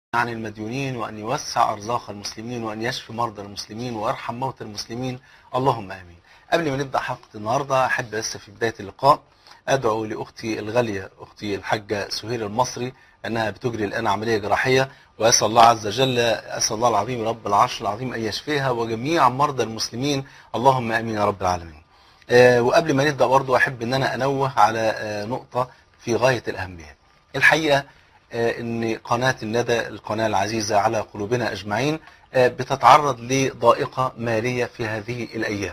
عن المديونين وأن يوسع أرزاق المسلمين وأن يشفي مرضى المسلمين ويرحم موتى المسلمين اللهم آمين قبل ما نبدأ حلقة النهاردة أحب بس في بداية اللقاء أدعو لأختي الغالية أختي الحاجة سهير المصري أنها بتجري الآن عملية جراحية وأسأل الله عز وجل أسأل الله العظيم رب العرش العظيم أن يشفيها وجميع مرضى المسلمين اللهم آمين يا رب العالمين آه، وقبل ما نبدأ برضو أحب أن أنا أنوه على آه، نقطة في غاية الأهمية الحقيقة آه، ان قناة الندى القناة العزيزة على قلوبنا اجمعين آه، بتتعرض لضائقة مالية في هذه الايام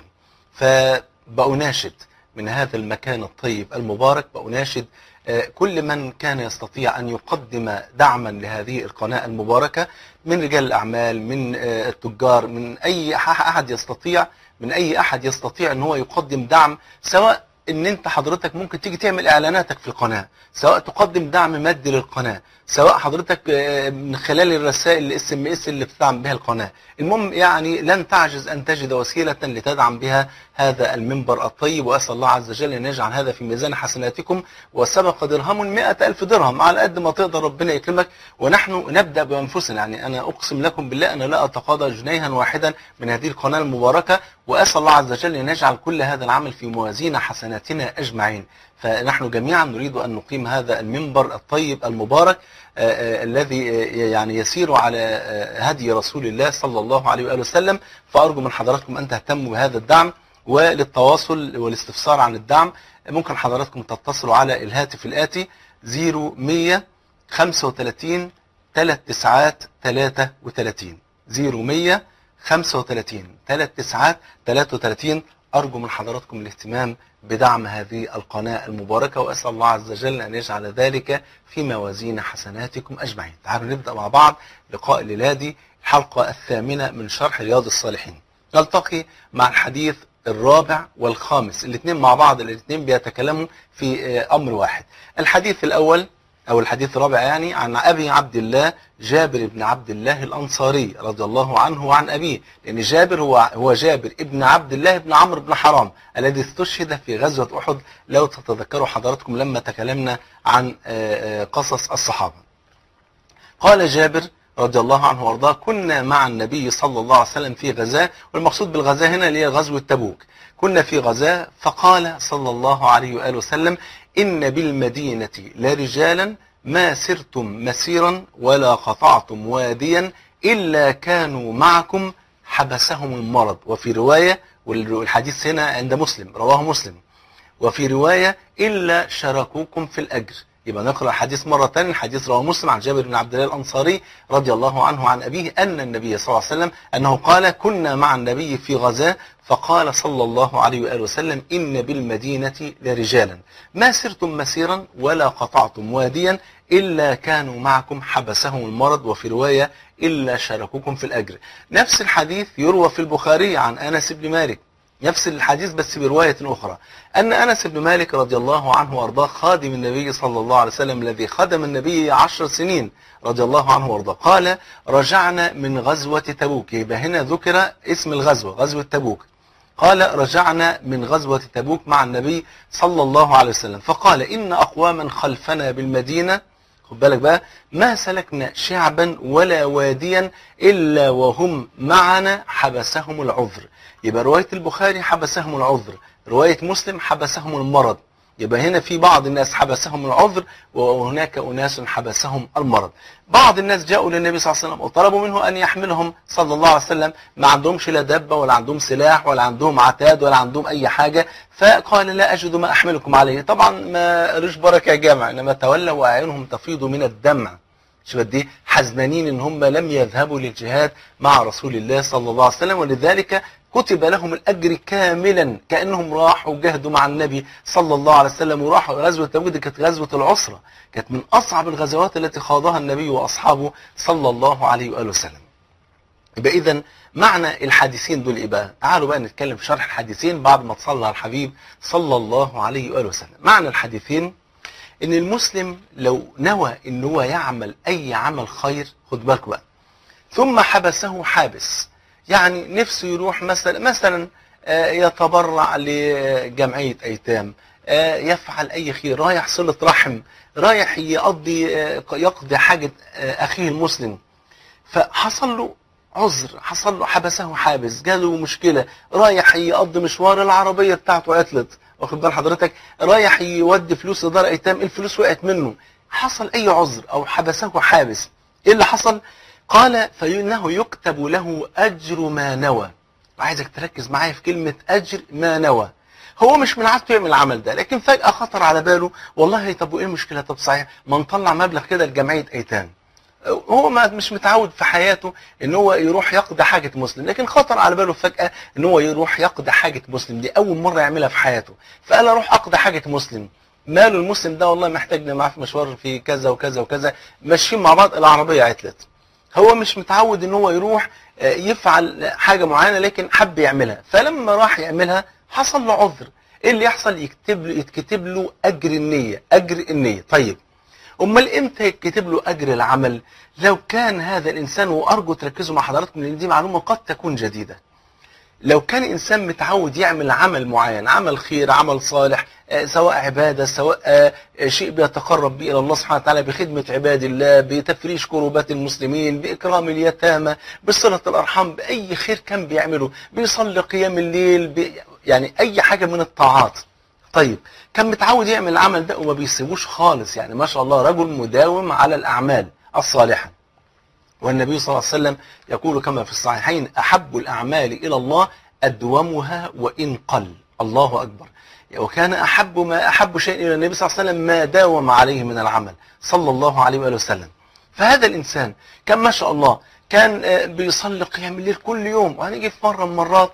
فبأناشد من هذا المكان الطيب المبارك بأناشد آه، كل من كان يستطيع ان يقدم دعما لهذه القناة المباركة من رجال الاعمال من آه، التجار من اي أح- احد يستطيع من اي احد يستطيع ان هو يقدم دعم سواء ان انت حضرتك ممكن تيجي تعمل اعلاناتك في القناة سواء تقدم دعم مادي للقناة سواء حضرتك آه، من خلال الرسائل الاس ام اس اللي بتدعم بها القناة المهم يعني لن تعجز ان تجد وسيلة لتدعم بها هذا المنبر الطيب واسال الله عز وجل ان يجعل هذا في ميزان حسناتكم وسبق درهم مئة الف درهم على قد ما تقدر ربنا يكرمك ونحن نبدا بانفسنا يعني انا اقسم لكم بالله انا لا اتقاضى جنيها واحدا من هذه القناه المباركه واسال الله عز وجل ان يجعل كل هذا العمل في موازين حسناتنا اجمعين فنحن جميعا نريد ان نقيم هذا المنبر الطيب المبارك آه، آه، الذي آه، يعني يسير على آه، هدي رسول الله صلى الله عليه واله وسلم فارجو من حضراتكم ان تهتموا بهذا الدعم وللتواصل والاستفسار عن الدعم ممكن حضراتكم تتصلوا على الهاتف الآتي 0100 35 3 تسعات 33 0100 35 3 تسعات 33 أرجو من حضراتكم الاهتمام بدعم هذه القناة المباركة وأسأل الله عز وجل أن يجعل ذلك في موازين حسناتكم أجمعين تعالوا نبدأ مع بعض لقاء الليلة دي الحلقة الثامنة من شرح رياض الصالحين نلتقي مع الحديث الرابع والخامس الاثنين مع بعض الاثنين بيتكلموا في آه، أمر واحد الحديث الأول أو الحديث الرابع يعني عن أبي عبد الله جابر بن عبد الله الأنصاري رضي الله عنه وعن أبيه لأن جابر هو هو جابر ابن عبد الله بن عمرو بن حرام الذي استشهد في غزوة أحد لو تتذكروا حضراتكم لما تكلمنا عن آه، آه، قصص الصحابة قال جابر رضي الله عنه وارضاه كنا مع النبي صلى الله عليه وسلم في غزاة والمقصود بالغزاة هنا اللي هي غزوة تبوك كنا في غزاة فقال صلى الله عليه وآله وسلم إن بالمدينة لرجالا ما سرتم مسيرا ولا قطعتم واديا إلا كانوا معكم حبسهم المرض وفي رواية والحديث هنا عند مسلم رواه مسلم وفي رواية إلا شاركوكم في الأجر يبقى نقرأ الحديث مرة ثانية الحديث رواه مسلم عن جابر بن عبد الله الأنصاري رضي الله عنه عن أبيه أن النبي صلى الله عليه وسلم أنه قال كنا مع النبي في غزاة فقال صلى الله عليه وآله وسلم إن بالمدينة لرجالا ما سرتم مسيرا ولا قطعتم واديا إلا كانوا معكم حبسهم المرض وفي رواية إلا شاركوكم في الأجر نفس الحديث يروى في البخاري عن أنس بن مالك نفس الحديث بس برواية أخرى أن أنس بن مالك رضي الله عنه وأرضاه خادم النبي صلى الله عليه وسلم الذي خدم النبي عشر سنين رضي الله عنه وأرضاه قال رجعنا من غزوة تبوك يبقى هنا ذكر اسم الغزوة غزوة تبوك قال رجعنا من غزوة تبوك مع النبي صلى الله عليه وسلم فقال إن أقواما خلفنا بالمدينة خد بالك بقى ما سلكنا شعبا ولا واديا إلا وهم معنا حبسهم العذر يبقى رواية البخاري حبسهم العذر رواية مسلم حبسهم المرض يبقى هنا في بعض الناس حبسهم العذر وهناك أناس حبسهم المرض بعض الناس جاءوا للنبي صلى الله عليه وسلم وطلبوا منه أن يحملهم صلى الله عليه وسلم ما عندهمش لا دبة ولا عندهم سلاح ولا عندهم عتاد ولا عندهم أي حاجة فقال لا أجد ما أحملكم عليه طبعا ما قالوش بركة يا جامع إنما تولوا وأعينهم تفيض من الدمع شوف قد ايه حزنانين ان هم لم يذهبوا للجهاد مع رسول الله صلى الله عليه وسلم ولذلك كتب لهم الاجر كاملا كانهم راحوا جاهدوا مع النبي صلى الله عليه وسلم وراحوا غزوه تبوك دي كانت غزوه العسره كانت من اصعب الغزوات التي خاضها النبي واصحابه صلى الله عليه واله وسلم يبقى اذا معنى الحديثين دول ايه بقى تعالوا بقى نتكلم في شرح الحديثين بعد ما تصلى على الحبيب صلى الله عليه واله وسلم معنى الحديثين ان المسلم لو نوى ان هو يعمل اي عمل خير خد بالك بقى ثم حبسه حابس يعني نفسه يروح مثلا مثلا آه، يتبرع لجمعية ايتام آه، يفعل اي خير رايح صلة رحم رايح يقضي آه، يقضي حاجة آه، اخيه المسلم فحصل له عذر حصل له حبسه حابس جاله مشكلة رايح يقضي مشوار العربية بتاعته عطلت واخد بال حضرتك رايح يودي فلوس لدار ايتام الفلوس وقعت منه حصل اي عذر او حبسه حابس ايه اللي حصل قال فإنه يكتب له أجر ما نوى وعايزك تركز معايا في كلمة أجر ما نوى هو مش من عادته يعمل العمل ده لكن فجأة خطر على باله والله طب وإيه المشكلة طب صحيح ما نطلع مبلغ كده لجمعية أيتام هو ما مش متعود في حياته ان هو يروح يقضي حاجة مسلم لكن خطر على باله فجأة ان هو يروح يقضي حاجة مسلم دي اول مرة يعملها في حياته فقال اروح اقضي حاجة مسلم ماله المسلم ده والله محتاجني معاه في مشوار في كذا وكذا وكذا ماشيين مع بعض العربية عطلت هو مش متعود ان هو يروح يفعل حاجة معينة لكن حب يعملها فلما راح يعملها حصل له عذر ايه اللي يحصل يكتب له يتكتب له اجر النية اجر النية طيب امال امتى يتكتب له اجر العمل لو كان هذا الانسان وارجو تركزوا مع حضراتكم لان دي معلومة قد تكون جديدة لو كان انسان متعود يعمل عمل معين عمل خير عمل صالح سواء عبادة سواء شيء بيتقرب به إلى الله سبحانه وتعالى بخدمة عباد الله بتفريش كروبات المسلمين بإكرام اليتامى بصلة الأرحام بأي خير كان بيعمله بيصلي قيام الليل بي يعني أي حاجة من الطاعات طيب كان متعود يعمل العمل ده وما بيسيبوش خالص يعني ما شاء الله رجل مداوم على الأعمال الصالحة والنبي صلى الله عليه وسلم يقول كما في الصحيحين أحب الأعمال إلى الله أدومها وإن قل الله أكبر وكان أحب ما أحب شيء إلى النبي صلى الله عليه وسلم ما داوم عليه من العمل صلى الله عليه وآله وسلم فهذا الإنسان كان ما شاء الله كان بيصلي قيام الليل كل يوم وهنيجي في مرة من المرات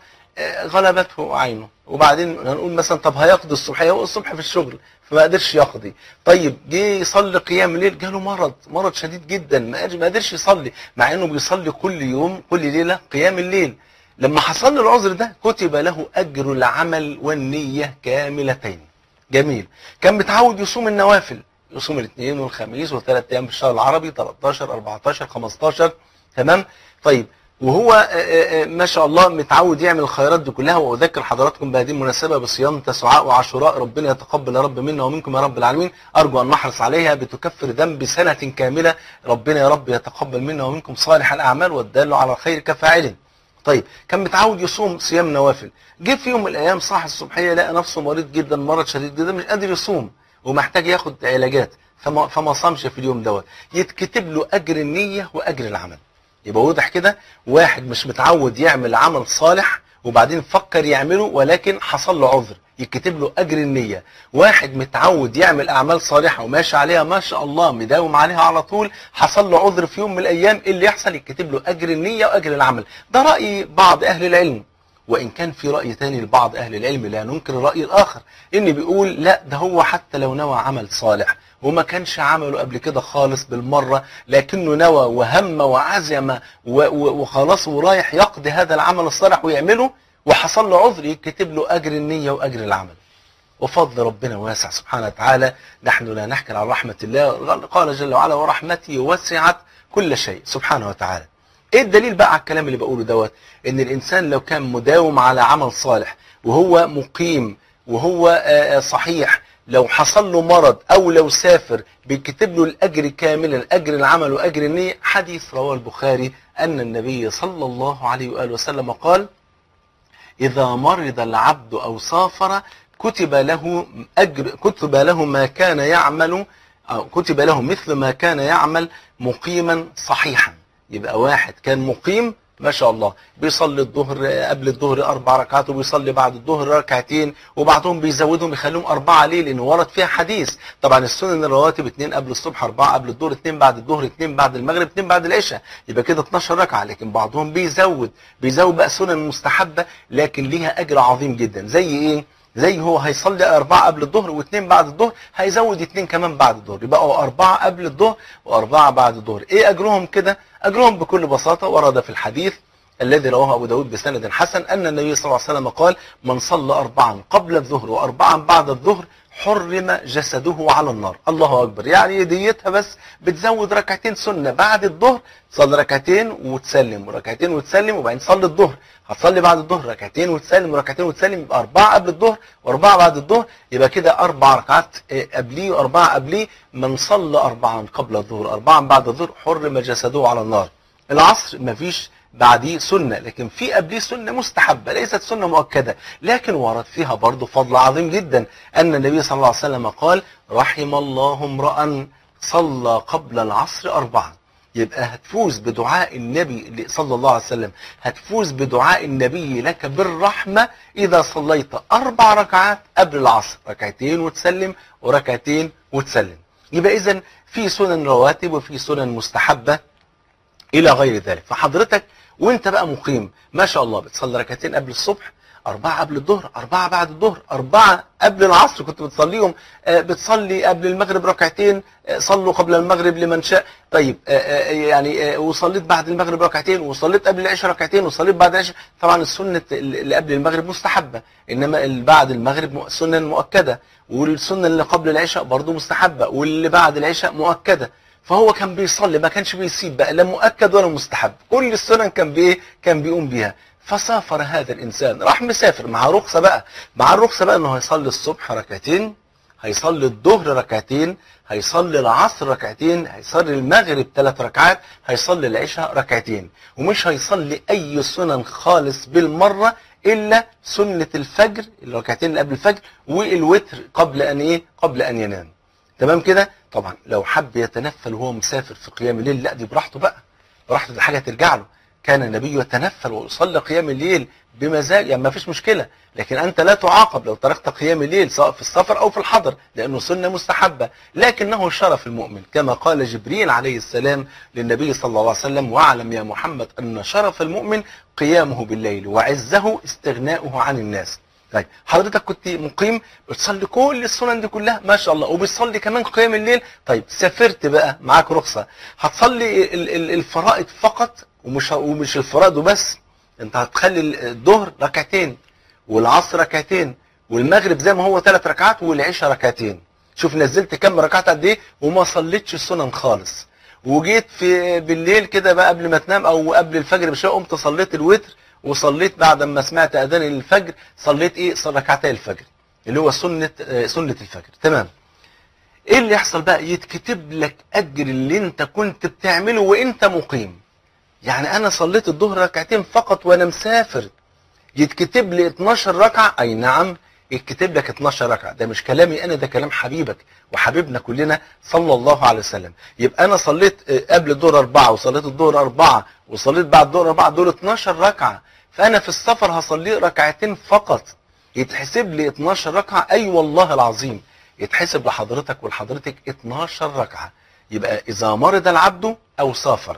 غلبته عينه وبعدين هنقول مثلا طب هيقضي الصبح هو الصبح في الشغل فما قدرش يقضي طيب جه يصلي قيام الليل جاله مرض مرض شديد جدا ما قدرش يصلي مع انه بيصلي كل يوم كل ليلة قيام الليل لما حصل له العذر ده كتب له أجر العمل والنية كاملتين جميل كان متعود يصوم النوافل يصوم الاثنين والخميس وثلاث أيام في الشهر العربي 13 14 15 تمام طيب وهو ما شاء الله متعود يعمل الخيرات دي كلها وأذكر حضراتكم بهذه المناسبة بصيام تسعاء وعاشوراء ربنا يتقبل يا رب منا ومنكم يا رب العالمين أرجو أن نحرص عليها بتكفر ذنب سنة كاملة ربنا يا رب يتقبل منا ومنكم صالح الأعمال والدال على الخير كفاعله طيب كان متعود يصوم صيام نوافل جه في يوم من الايام صاح الصبحيه لقى نفسه مريض جدا مرض شديد جدا مش قادر يصوم ومحتاج ياخد علاجات فما, فما صامش في اليوم دوت يتكتب له اجر النيه واجر العمل يبقى واضح كده واحد مش متعود يعمل عمل صالح وبعدين فكر يعمله ولكن حصل له عذر يكتب له اجر النيه واحد متعود يعمل اعمال صالحه وماشي عليها ما شاء الله مداوم عليها على طول حصل له عذر في يوم من الايام اللي يحصل يكتب له اجر النيه واجر العمل ده راي بعض اهل العلم وان كان في راي تاني لبعض اهل العلم لا ننكر الراي الاخر ان بيقول لا ده هو حتى لو نوى عمل صالح وما كانش عمله قبل كده خالص بالمرة لكنه نوى وهم وعزم وخلاص ورايح يقضي هذا العمل الصالح ويعمله وحصل له عذر يكتب له أجر النية وأجر العمل وفضل ربنا واسع سبحانه وتعالى نحن لا نحكي عن رحمة الله قال جل وعلا ورحمتي وسعت كل شيء سبحانه وتعالى ايه الدليل بقى على الكلام اللي بقوله دوت ان الانسان لو كان مداوم على عمل صالح وهو مقيم وهو صحيح لو حصل له مرض او لو سافر بيكتب له الاجر كاملا اجر العمل واجر النية حديث رواه البخاري ان النبي صلى الله عليه واله وسلم قال إذا مرض العبد أو سافر كتب له أجر كتب له ما كان يعمل أو كتب له مثل ما كان يعمل مقيما صحيحا يبقى واحد كان مقيم ما شاء الله بيصلي الظهر قبل الظهر أربع ركعات وبيصلي بعد الظهر ركعتين وبعضهم بيزودهم يخليهم أربعة ليه لأن ورد فيها حديث طبعا السنن الرواتب اثنين قبل الصبح أربعة قبل الظهر اثنين بعد الظهر اثنين بعد المغرب اثنين بعد العشاء يبقى كده 12 ركعة لكن بعضهم بيزود بيزود بقى سنن مستحبة لكن ليها أجر عظيم جدا زي إيه زي هو هيصلي أربعة قبل الظهر واثنين بعد الظهر هيزود اثنين كمان بعد الظهر يبقى أربعة قبل الظهر وأربعة بعد الظهر إيه أجرهم كده أجرهم بكل بساطة ورد في الحديث الذي رواه أبو داود بسند حسن أن النبي صلى الله عليه وسلم قال من صلى أربعا قبل الظهر وأربعا بعد الظهر حرم جسده على النار الله أكبر يعني ديتها بس بتزود ركعتين سنة بعد الظهر تصلي ركعتين وتسلم وركعتين وتسلم وبعدين تصلي الظهر هتصلي بعد الظهر ركعتين وتسلم وركعتين وتسلم يبقى أربعة قبل الظهر وأربعة بعد الظهر يبقى كده أربع ركعات قبليه وأربعة قبليه من صلى أربعا قبل الظهر أربعا بعد الظهر حرم جسده على النار العصر مفيش بعديه سنة لكن في قبليه سنة مستحبة ليست سنة مؤكدة لكن ورد فيها برضه فضل عظيم جدا أن النبي صلى الله عليه وسلم قال رحم الله امرأ صلى قبل العصر أربعا يبقى هتفوز بدعاء النبي صلى الله عليه وسلم هتفوز بدعاء النبي لك بالرحمة إذا صليت أربع ركعات قبل العصر ركعتين وتسلم وركعتين وتسلم يبقى إذا في سنن رواتب وفي سنن مستحبة إلى غير ذلك فحضرتك وانت بقى مقيم ما شاء الله بتصلي ركعتين قبل الصبح أربعة قبل الظهر أربعة بعد الظهر أربعة قبل العصر كنت بتصليهم آه، بتصلي قبل المغرب ركعتين آه، صلوا قبل المغرب لمن شاء طيب آه، آه، يعني آه، وصليت بعد المغرب ركعتين وصليت قبل العشاء ركعتين وصليت بعد العشاء طبعا السنة اللي قبل المغرب مستحبة إنما اللي بعد المغرب مؤ- سنة مؤكدة والسنة اللي قبل العشاء برضو مستحبة واللي بعد العشاء مؤكدة فهو كان بيصلي ما كانش بيسيب بقى لا مؤكد ولا مستحب كل السنن كان بايه كان بيقوم بيها فسافر هذا الانسان راح مسافر مع رخصه بقى مع الرخصه بقى انه هيصلي الصبح ركعتين هيصلي الظهر ركعتين هيصلي العصر ركعتين هيصلي المغرب ثلاث ركعات هيصلي العشاء ركعتين ومش هيصلي اي سنن خالص بالمره الا سنه الفجر الركعتين اللي قبل الفجر والوتر قبل ان ايه قبل ان ينام تمام كده طبعا لو حب يتنفل وهو مسافر في قيام الليل لا دي براحته بقى براحته دي حاجه ترجع له كان النبي يتنفل ويصلي قيام الليل بمزاج يعني ما فيش مشكله لكن انت لا تعاقب لو تركت قيام الليل سواء في السفر او في الحضر لانه سنه مستحبه لكنه شرف المؤمن كما قال جبريل عليه السلام للنبي صلى الله عليه وسلم واعلم يا محمد ان شرف المؤمن قيامه بالليل وعزه استغناؤه عن الناس طيب حضرتك كنت مقيم بتصلي كل السنن دي كلها ما شاء الله وبتصلي كمان قيام الليل طيب سافرت بقى معاك رخصة هتصلي ال- ال- الفرائض فقط ومش ومش الفرائض وبس انت هتخلي الظهر ركعتين والعصر ركعتين والمغرب زي ما هو ثلاث ركعات والعشاء ركعتين شوف نزلت كم ركعات قد ايه وما صليتش السنن خالص وجيت في بالليل كده بقى قبل ما تنام او قبل الفجر بشويه قمت صليت الوتر وصليت بعد ما سمعت اذان الفجر صليت ايه صل- ركعتي الفجر اللي هو سنه آه، سنه الفجر تمام ايه اللي يحصل بقى يتكتب لك اجر اللي انت كنت بتعمله وانت مقيم يعني انا صليت الظهر ركعتين فقط وانا مسافر يتكتب لي 12 ركعه اي نعم يتكتب لك 12 ركعه ده مش كلامي انا ده كلام حبيبك وحبيبنا كلنا صلى الله عليه وسلم يبقى انا صليت آه، قبل الظهر اربعه وصليت الظهر اربعه وصليت بعد الظهر اربعه دول 12 ركعه فانا في السفر هصلي ركعتين فقط يتحسب لي 12 ركعه اي والله العظيم يتحسب لحضرتك ولحضرتك 12 ركعه يبقى اذا مرض العبد او سافر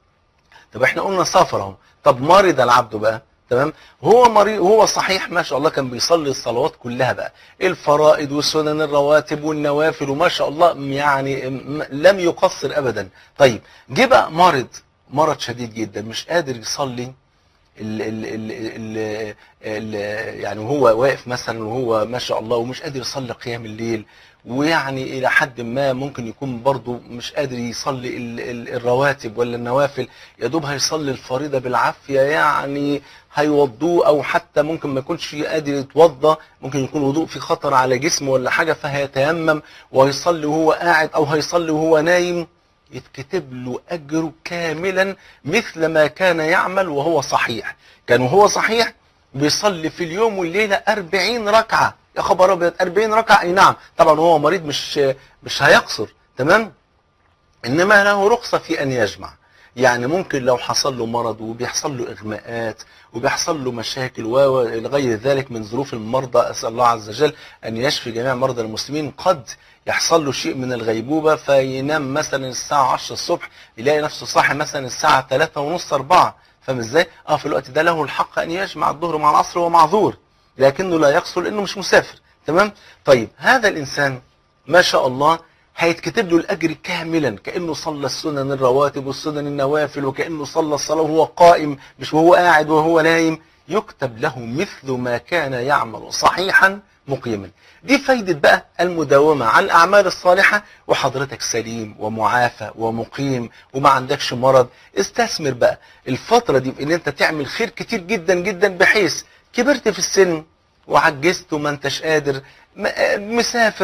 طب احنا قلنا سافر اهو طب مرض العبد بقى تمام هو مريض هو صحيح ما شاء الله كان بيصلي الصلوات كلها بقى الفرائض والسنن الرواتب والنوافل وما شاء الله يعني م- لم يقصر ابدا طيب جه بقى مرض مرض شديد جدا مش قادر يصلي ال ال ال ال ال يعني وهو واقف مثلا وهو ما شاء الله ومش قادر يصلي قيام الليل ويعني الى حد ما ممكن يكون برضه مش قادر يصلي ال ال الرواتب ولا النوافل يا دوب هيصلي الفريضه بالعافيه يعني هيوضوه او حتى ممكن ما يكونش قادر يتوضى ممكن يكون وضوء في خطر على جسمه ولا حاجه فهيتيمم وهيصلي وهو قاعد او هيصلي وهو نايم يتكتب له أجره كاملا مثل ما كان يعمل وهو صحيح كان وهو صحيح بيصلي في اليوم والليلة أربعين ركعة يا خبر أبيض أربعين ركعة أي نعم طبعا هو مريض مش مش هيقصر تمام إنما له رخصة في أن يجمع يعني ممكن لو حصل له مرض وبيحصل له إغماءات وبيحصل له مشاكل وغير ذلك من ظروف المرضى أسأل الله عز وجل أن يشفي جميع مرضى المسلمين قد يحصل له شيء من الغيبوبة فينام مثلا الساعة 10 الصبح يلاقي نفسه صاحي مثلا الساعة 3 ونص 4 فاهم ازاي؟ اه في الوقت ده له الحق أن يجمع الظهر مع العصر وهو معذور لكنه لا يقصر لأنه مش مسافر تمام؟ طيب هذا الإنسان ما شاء الله هيتكتب له الأجر كاملا كأنه صلى السنن الرواتب والسنن النوافل وكأنه صلى الصلاة وهو قائم مش وهو قاعد وهو نايم يكتب له مثل ما كان يعمل صحيحا مقيما دي فايدة بقى المداومة على الأعمال الصالحة وحضرتك سليم ومعافى ومقيم وما عندكش مرض استثمر بقى الفترة دي في ان انت تعمل خير كتير جدا جدا بحيث كبرت في السن وعجزت وما انتش قادر م- مسافر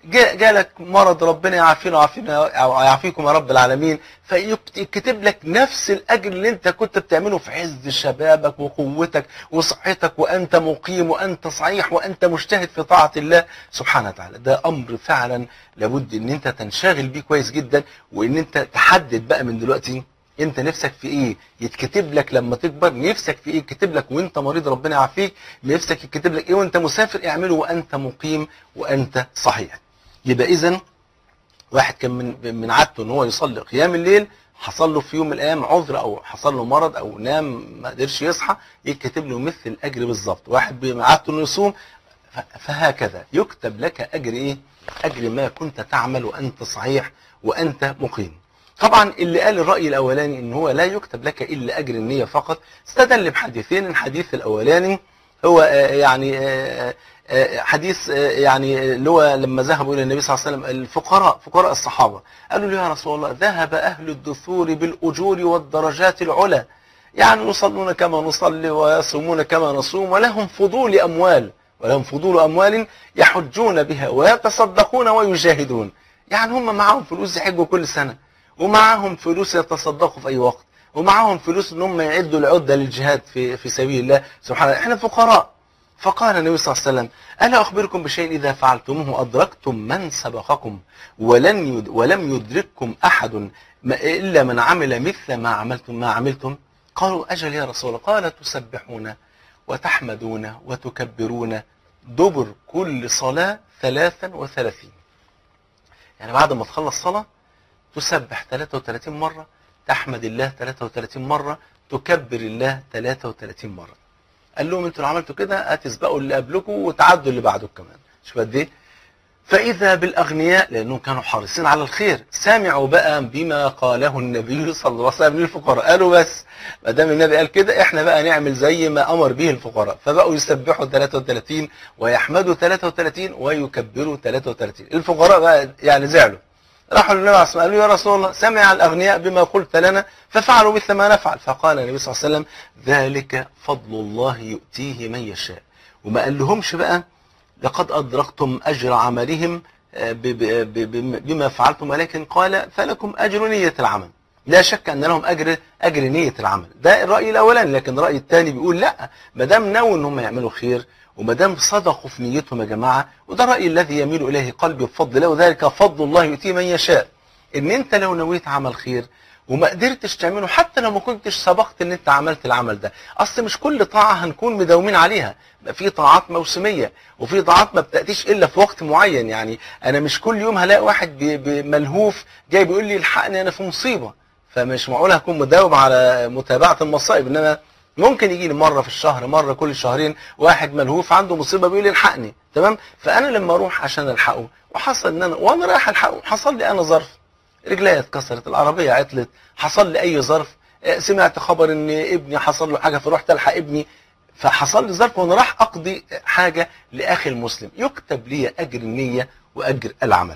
جا- جالك مرض ربنا يعافينا ويعافينا ويعافيكم يا رب العالمين فيكتب لك نفس الاجر اللي انت كنت بتعمله في عز شبابك وقوتك وصحتك وانت مقيم وانت صحيح وانت مجتهد في طاعه الله سبحانه وتعالى ده امر فعلا لابد ان انت تنشغل بيه كويس جدا وان انت تحدد بقى من دلوقتي انت نفسك في ايه يتكتب لك لما تكبر نفسك في ايه يتكتب لك وانت مريض ربنا يعافيك نفسك يتكتب لك ايه وانت مسافر اعمله وانت مقيم وانت صحيح يبقى اذا واحد كان من من عادته ان هو يصلي قيام الليل حصل له في يوم من الايام عذر او حصل له مرض او نام ما قدرش يصحى يتكتب له مثل الاجر بالظبط واحد من عادته انه يصوم ف- فهكذا يكتب لك اجر ايه اجر ما كنت تعمل وانت صحيح وانت مقيم طبعا اللي قال الراي الاولاني ان هو لا يكتب لك الا اجر النيه فقط استدل بحديثين الحديث الاولاني هو آه، يعني آه، آه، حديث آه، يعني اللي هو لما ذهبوا الى النبي صلى الله عليه وسلم الفقراء فقراء الصحابه قالوا له يا رسول الله ذهب اهل الدثور بالاجور والدرجات العلى يعني يصلون كما نصلي ويصومون كما نصوم ولهم فضول اموال ولهم فضول اموال يحجون بها ويتصدقون ويجاهدون يعني هم معاهم فلوس يحجوا كل سنه ومعاهم فلوس يتصدقوا في اي وقت ومعاهم فلوس ان هم يعدوا العده للجهاد في في سبيل الله سبحانه وتعالى احنا فقراء فقال النبي صلى الله عليه وسلم الا اخبركم بشيء اذا فعلتموه ادركتم من سبقكم ولن يد ولم يدرككم احد ما- الا من عمل مثل ما عملتم ما عملتم قالوا اجل يا رسول الله قال تسبحون وتحمدون وتكبرون دبر كل صلاه ثلاثا وثلاثين يعني بعد ما تخلص صلاه تسبح 33 مرة تحمد الله 33 مرة تكبر الله 33 مرة قال لهم انتوا لو عملتوا كده هتسبقوا اللي قبلكم وتعدوا اللي بعدكم كمان شوف قد ايه فإذا بالأغنياء لأنهم كانوا حريصين على الخير سمعوا بقى بما قاله النبي صلى الله عليه وسلم للفقراء قالوا بس ما دام النبي قال كده احنا بقى نعمل زي ما أمر به الفقراء فبقوا يسبحوا 33 ويحمدوا 33 ويكبروا 33 الفقراء بقى يعني زعلوا راحوا للنبي عليه الصلاة والسلام قالوا يا رسول الله سمع الأغنياء بما قلت لنا ففعلوا مثل ما نفعل فقال النبي صلى الله عليه وسلم ذلك فضل الله يؤتيه من يشاء وما قال لهمش بقى لقد أدركتم أجر عملهم آه، ب- ب- ب- بما فعلتم ولكن قال فلكم أجر نية العمل لا شك أن لهم أجر أجر نية العمل ده الرأي الأولاني لكن الرأي الثاني بيقول لا ما دام نووا أن هم يعملوا خير وما دام صدقوا في نيتهم يا جماعة وده الرأي الذي يميل إليه قلبي بفضل الله وذلك فضل الله يؤتيه من يشاء ان انت لو نويت عمل خير وما قدرتش تعمله حتى لو ما كنتش سبقت ان انت عملت العمل ده اصل مش كل طاعة هنكون مداومين عليها بقى في طاعات موسمية وفي طاعات ما بتأتيش الا في وقت معين يعني انا مش كل يوم هلاقي واحد بي- بي- ملهوف جاي بيقول لي الحقني انا في مصيبة فمش معقول هكون مداوم على متابعة المصائب انما ممكن يجي لي مره في الشهر مره كل شهرين واحد ملهوف عنده مصيبه بيقول لي الحقني تمام فانا لما اروح عشان الحقه وحصل ان انا وانا رايح الحقه حصل لي انا ظرف رجليا اتكسرت العربيه عطلت حصل لي اي ظرف آه، سمعت خبر ان ابني حصل له حاجه فرحت الحق ابني فحصل لي ظرف وانا راح اقضي حاجه لاخي المسلم يكتب لي اجر النيه واجر العمل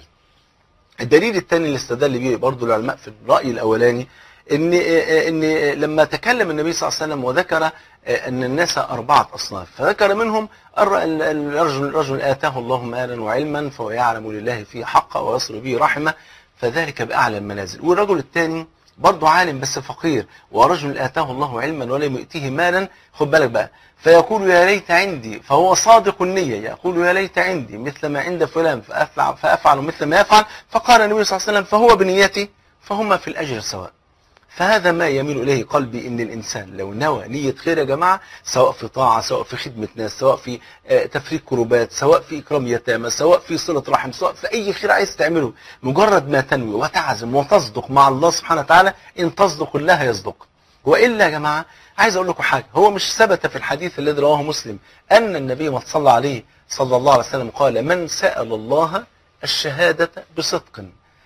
الدليل الثاني اللي استدل به برضه العلماء في الرأي الأولاني إن إن لما تكلم النبي صلى الله عليه وسلم وذكر أن الناس أربعة أصناف فذكر منهم الر- الرجل الرجل آتاه الله مالا وعلما فهو يعلم لله فيه حقا ويصل به رحمه فذلك بأعلى المنازل والرجل الثاني برضه عالم بس فقير ورجل آتاه الله علما ولم يؤتيه مالا خد بالك بقى فيقول يا ليت عندي فهو صادق النية يقول يا ليت عندي مثل ما عند فلان فأفعل, فأفعل مثل ما يفعل فقال النبي صلى الله عليه وسلم فهو بنيتي فهما في الأجر سواء فهذا ما يميل إليه قلبي إن الإنسان لو نوى نية خير يا جماعة سواء في طاعة سواء في خدمة ناس سواء في آه، تفريج كروبات سواء في إكرام يتامى سواء في صلة رحم سواء في أي خير عايز تعمله مجرد ما تنوي وتعزم وتصدق مع الله سبحانه وتعالى إن تصدق الله يصدق وإلا يا جماعة عايز أقول لكم حاجة هو مش ثبت في الحديث الذي رواه مسلم أن النبي ما صلى عليه صلى الله عليه وسلم قال من سأل الله الشهادة بصدق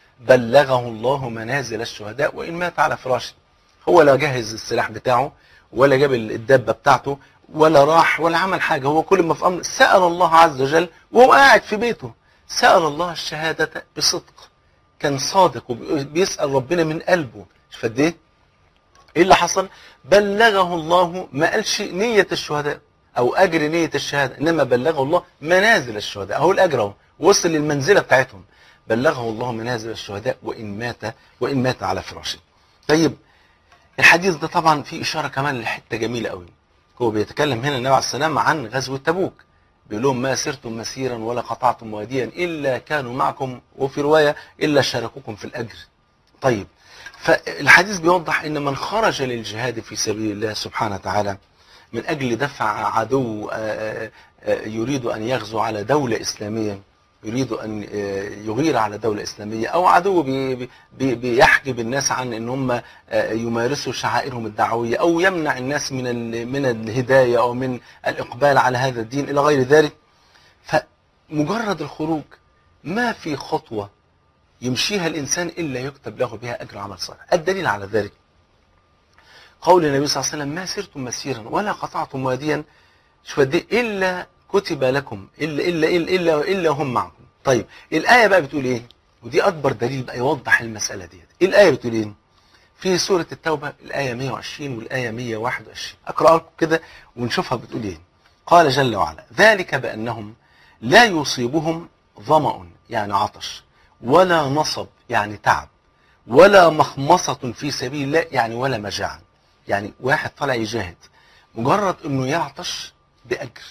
بلغه الله منازل الشهداء وإن مات على فراشه هو لا جهز السلاح بتاعه ولا جاب الدابة بتاعته ولا راح ولا عمل حاجة هو كل ما في أمر سأل الله عز وجل وهو قاعد في بيته سأل الله الشهادة بصدق كان صادق وبيسأل ربنا من قلبه شوف قد ايه ايه اللي حصل بلغه الله ما قالش نية الشهداء او اجر نية الشهادة انما بلغه الله منازل الشهداء اهو الاجر اهو وصل للمنزلة بتاعتهم بلغه الله منازل الشهداء وإن مات وإن مات على فراشه طيب الحديث ده طبعا فيه إشارة كمان لحتة جميلة قوي هو بيتكلم هنا النبي عليه السلام عن غزوة تبوك بيقول لهم ما سرتم مسيرا ولا قطعتم واديا إلا كانوا معكم وفي رواية إلا شاركوكم في الأجر طيب فالحديث بيوضح ان من خرج للجهاد في سبيل الله سبحانه وتعالى من اجل دفع عدو آه، آه، يريد ان يغزو على دولة اسلامية يريد ان آه، يغير على دولة اسلامية او عدو بي بي بيحجب الناس عن ان هم يمارسوا شعائرهم الدعوية او يمنع الناس من ال- من الهداية او من الاقبال على هذا الدين الى غير ذلك فمجرد الخروج ما في خطوة يمشيها الإنسان إلا يكتب له بها أجر عمل صالح الدليل على ذلك قول النبي صلى الله عليه وسلم ما سرتم مسيرا ولا قطعتم واديا شوف قد إيه إلا كتب لكم إلا إلا إلا إلا, إلا هم معكم طيب الآية بقى بتقول إيه ودي أكبر دليل بقى يوضح المسألة ديت الآية بتقول إيه في سورة التوبة الآية 120 والآية 121 أقرأ لكم كده ونشوفها بتقول إيه قال جل وعلا ذلك بأنهم لا يصيبهم ظمأ يعني عطش ولا نصب يعني تعب ولا مخمصة في سبيل الله يعني ولا مجاعة يعني واحد طالع يجاهد مجرد انه يعطش بأجر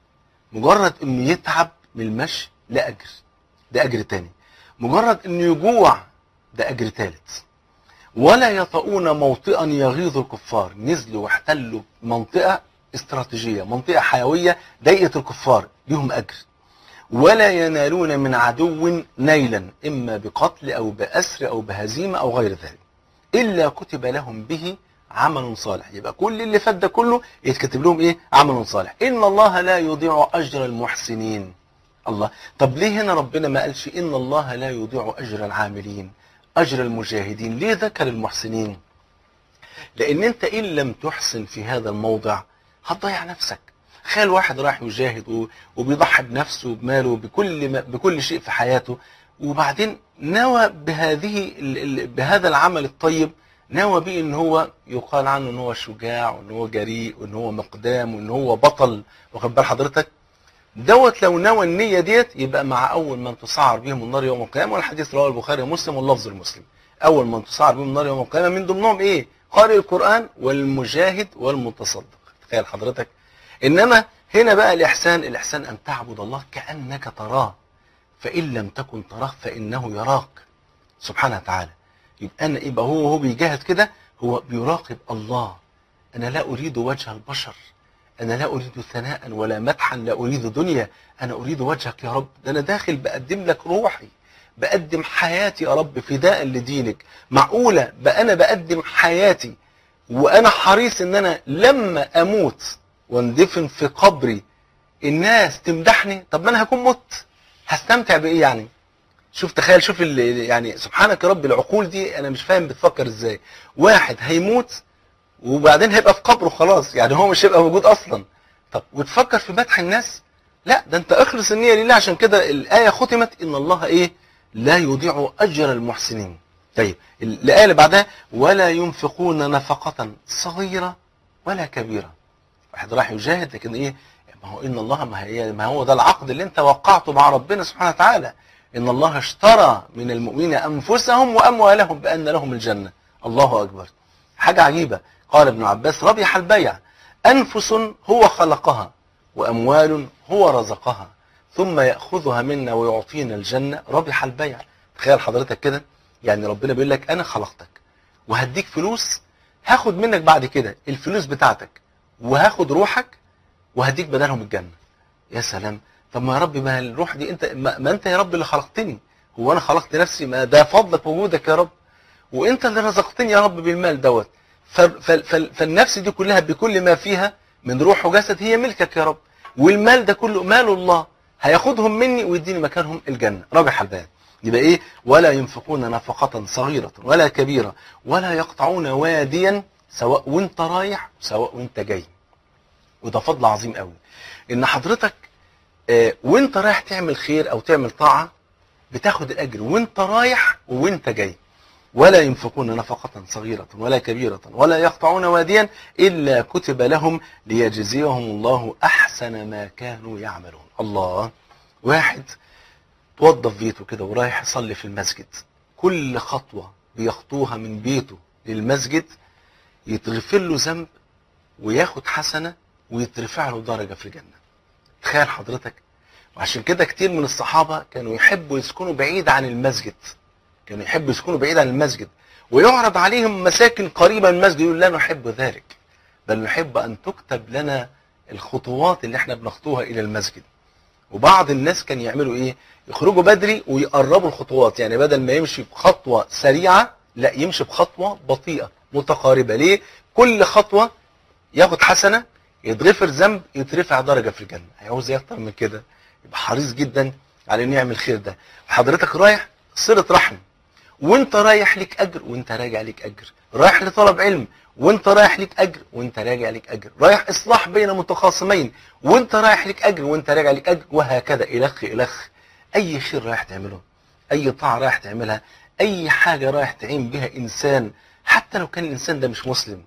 مجرد انه يتعب من المشي لأجر ده أجر تاني مجرد انه يجوع ده أجر تالت ولا يطؤون موطئا يغيظ الكفار نزلوا واحتلوا منطقة استراتيجية منطقة حيوية ضيقة الكفار ليهم أجر ولا ينالون من عدو نيلا إما بقتل أو بأسر أو بهزيمة أو غير ذلك إلا كتب لهم به عمل صالح يبقى كل اللي فات ده كله يتكتب لهم إيه عمل صالح إن الله لا يضيع أجر المحسنين الله طب ليه هنا ربنا ما قالش إن الله لا يضيع أجر العاملين أجر المجاهدين ليه ذكر المحسنين لأن أنت إن لم تحسن في هذا الموضع هتضيع نفسك تخيل واحد رايح يجاهد و- وبيضحي بنفسه وبماله وبكل ما بكل شيء في حياته وبعدين نوى بهذه ال- ال- بهذا العمل الطيب نوى به ان هو يقال عنه ان هو شجاع وان هو جريء وان هو مقدام وان هو بطل واخد بال حضرتك دوت لو نوى النية ديت يبقى مع أول من تسعر بهم النار يوم القيامة والحديث رواه البخاري ومسلم واللفظ المسلم أول من تسعر بهم النار يوم القيامة من ضمنهم إيه؟ قارئ القرآن والمجاهد والمتصدق تخيل حضرتك إنما هنا بقى الإحسان الإحسان أن تعبد الله كأنك تراه فإن لم تكن تراه فإنه يراك سبحانه وتعالى يبقى أنا يبقى هو هو بيجاهد كده هو بيراقب الله أنا لا أريد وجه البشر أنا لا أريد ثناء ولا مدحا لا أريد دنيا أنا أريد وجهك يا رب ده أنا داخل بقدم لك روحي بقدم حياتي يا رب فداء لدينك معقولة بقى أنا بقدم حياتي وأنا حريص إن أنا لما أموت واندفن في قبري الناس تمدحني طب ما أنا هكون مت هستمتع بإيه يعني شوف تخيل شوف ال- يعني سبحانك يا رب العقول دي أنا مش فاهم بتفكر إزاي واحد هيموت وبعدين هيبقى في قبره خلاص يعني هو مش هيبقى موجود اصلا طب وتفكر في مدح الناس لا ده انت اخلص النية لله عشان كده الآية ختمت ان الله ايه لا يضيع اجر المحسنين طيب الآية اللي بعدها ولا ينفقون نفقة صغيرة ولا كبيرة واحد راح يجاهد لكن ايه ما هو ان الله ما هي ما هو ده العقد اللي انت وقعته مع ربنا سبحانه وتعالى ان الله اشترى من المؤمنين انفسهم واموالهم بان لهم الجنة الله اكبر حاجة عجيبة قال ابن عباس ربح البيع أنفس هو خلقها وأموال هو رزقها ثم يأخذها منا ويعطينا الجنة ربح البيع تخيل حضرتك كده يعني ربنا بيقول لك أنا خلقتك وهديك فلوس هاخد منك بعد كده الفلوس بتاعتك وهاخد روحك وهديك بدلهم الجنة يا سلام طب ما يا رب ما الروح دي انت ما, ما انت يا رب اللي خلقتني هو انا خلقت نفسي ما ده فضلك وجودك يا رب وانت اللي رزقتني يا رب بالمال دوت ف- ف- ف- فالنفس دي كلها بكل ما فيها من روح وجسد هي ملكك يا رب والمال ده كله مال الله هياخدهم مني ويديني مكانهم الجنة رابح البيان يبقى ايه ولا ينفقون نفقة صغيرة ولا كبيرة ولا يقطعون واديا سواء وانت رايح سواء وانت جاي وده فضل عظيم قوي ان حضرتك آه، وانت رايح تعمل خير او تعمل طاعة بتاخد الاجر وانت رايح وانت جاي ولا ينفقون نفقة صغيرة ولا كبيرة ولا يقطعون واديا إلا كتب لهم ليجزيهم الله أحسن ما كانوا يعملون الله واحد توظف بيته كده ورايح يصلي في المسجد كل خطوة بيخطوها من بيته للمسجد يتغفر له ذنب وياخد حسنة ويترفع له درجة في الجنة تخيل حضرتك وعشان كده كتير من الصحابة كانوا يحبوا يسكنوا بعيد عن المسجد كانوا يحبوا يسكنوا بعيد عن المسجد ويعرض عليهم مساكن قريبة من المسجد يقول لا نحب ذلك بل نحب أن تكتب لنا الخطوات اللي احنا بنخطوها إلى المسجد وبعض الناس كان يعملوا ايه يخرجوا بدري ويقربوا الخطوات يعني بدل ما يمشي بخطوة سريعة لا يمشي بخطوة بطيئة متقاربة ليه كل خطوة ياخد حسنة يتغفر ذنب يترفع درجة في الجنة هيعوز ايه اكتر من كده يبقى حريص جدا على انه يعمل خير ده حضرتك رايح صلة رحم وانت رايح ليك اجر وانت راجع ليك اجر رايح لطلب علم وانت رايح ليك اجر وانت راجع ليك اجر رايح اصلاح بين متخاصمين وانت رايح ليك اجر وانت راجع ليك اجر وهكذا الخ الخ اي خير رايح تعمله اي طاعه رايح تعملها اي حاجه رايح تعين بها انسان حتى لو كان الانسان ده مش مسلم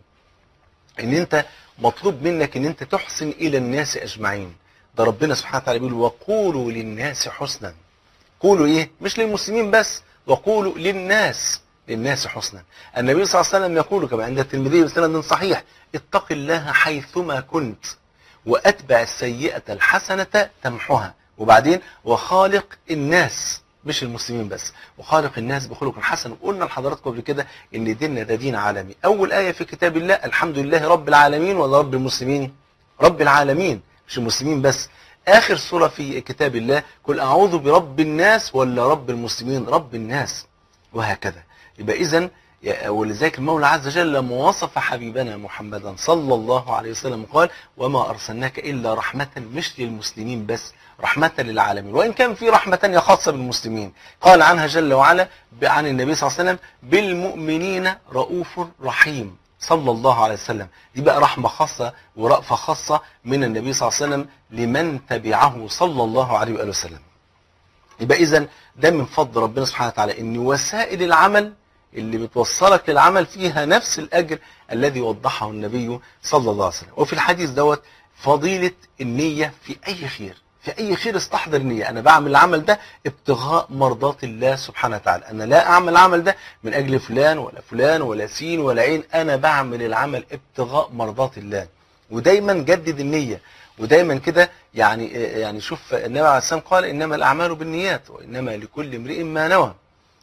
ان انت مطلوب منك ان انت تحسن الى الناس اجمعين ده ربنا سبحانه وتعالى بيقول وقولوا للناس حسنا قولوا ايه مش للمسلمين بس وقولوا للناس للناس حسنا النبي صلى الله عليه وسلم يقول كما عند الترمذي بسند صحيح اتق الله حيثما كنت واتبع السيئة الحسنة تمحها وبعدين وخالق الناس مش المسلمين بس وخالق الناس بخلق حسن وقلنا لحضراتكم قبل كده ان ديننا ده دين عالمي اول آية في كتاب الله الحمد لله رب العالمين ولا رب المسلمين رب العالمين مش المسلمين بس آخر سورة في كتاب الله قل أعوذ برب الناس ولا رب المسلمين رب الناس وهكذا يبقى إذن ولذلك المولى عز وجل لما وصف حبيبنا محمدا صلى الله عليه وسلم قال وما أرسلناك إلا رحمة مش للمسلمين بس رحمة للعالمين وإن كان في رحمة تانية خاصة بالمسلمين قال عنها جل وعلا عن النبي صلى الله عليه وسلم بالمؤمنين رؤوف رحيم صلى الله عليه وسلم دي بقى رحمة خاصة ورأفة خاصة من النبي صلى الله عليه وسلم لمن تبعه صلى الله عليه وآله وسلم يبقى إذا ده من فضل ربنا سبحانه وتعالى إن وسائل العمل اللي بتوصلك للعمل فيها نفس الأجر الذي وضحه النبي صلى الله عليه وسلم وفي الحديث دوت فضيلة النية في أي خير في أي خير استحضر نية أنا بعمل العمل ده ابتغاء مرضات الله سبحانه وتعالى أنا لا أعمل العمل ده من أجل فلان ولا فلان ولا سين ولا عين أنا بعمل العمل ابتغاء مرضات الله ودايما جدد النية ودايما كده يعني يعني شوف النبي عليه السلام قال إنما الأعمال بالنيات وإنما لكل امرئ ما نوى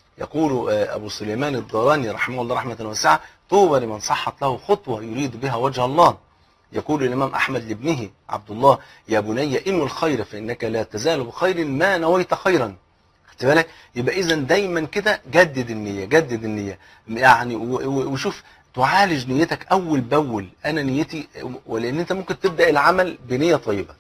يقول أبو سليمان الداراني رحمه الله رحمة واسعة طوبى لمن صحت له خطوة يريد بها وجه الله يقول الإمام أحمد لابنه عبد الله يا بني إن الخير فإنك لا تزال بخير ما نويت خيرا خدت بالك يبقى إذا دايما كده جدد النية جدد النية يعني وشوف تعالج نيتك أول بأول أنا نيتي ولأن أنت ممكن تبدأ العمل بنية طيبة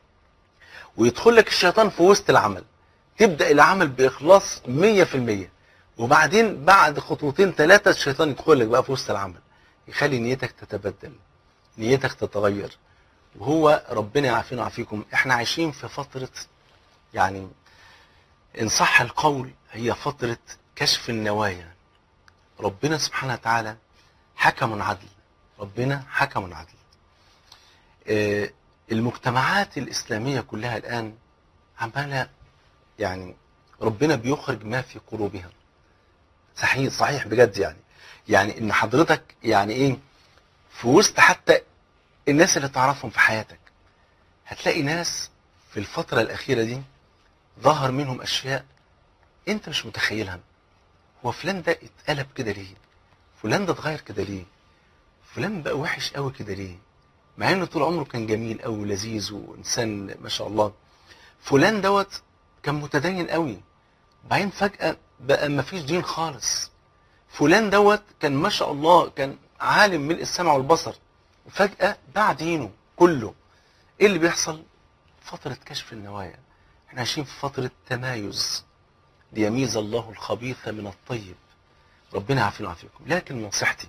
ويدخل لك الشيطان في وسط العمل تبدأ العمل بإخلاص 100% وبعدين بعد خطوتين ثلاثة الشيطان يدخل لك بقى في وسط العمل يخلي نيتك تتبدل نيتك تتغير وهو ربنا يعافينا ويعافيكم احنا عايشين في فترة يعني ان صح القول هي فترة كشف النوايا ربنا سبحانه وتعالى حكم عدل ربنا حكم عدل اه المجتمعات الإسلامية كلها الآن عمالة يعني ربنا بيخرج ما في قلوبها صحيح صحيح بجد يعني يعني ان حضرتك يعني ايه في وسط حتى الناس اللي تعرفهم في حياتك هتلاقي ناس في الفترة الأخيرة دي ظهر منهم أشياء أنت مش متخيلها هو فلان ده اتقلب كده ليه فلان ده اتغير كده ليه فلان بقى وحش قوي كده ليه مع انه طول عمره كان جميل قوي ولذيذ وانسان ما شاء الله فلان دوت كان متدين قوي بعدين فجأة بقى ما فيش دين خالص فلان دوت كان ما شاء الله كان عالم ملء السمع والبصر وفجأة باع دينه كله ايه اللي بيحصل فترة كشف النوايا احنا عايشين في فترة تمايز ليميز الله الخبيث من الطيب ربنا يعافينا ويعافيكم لكن نصيحتي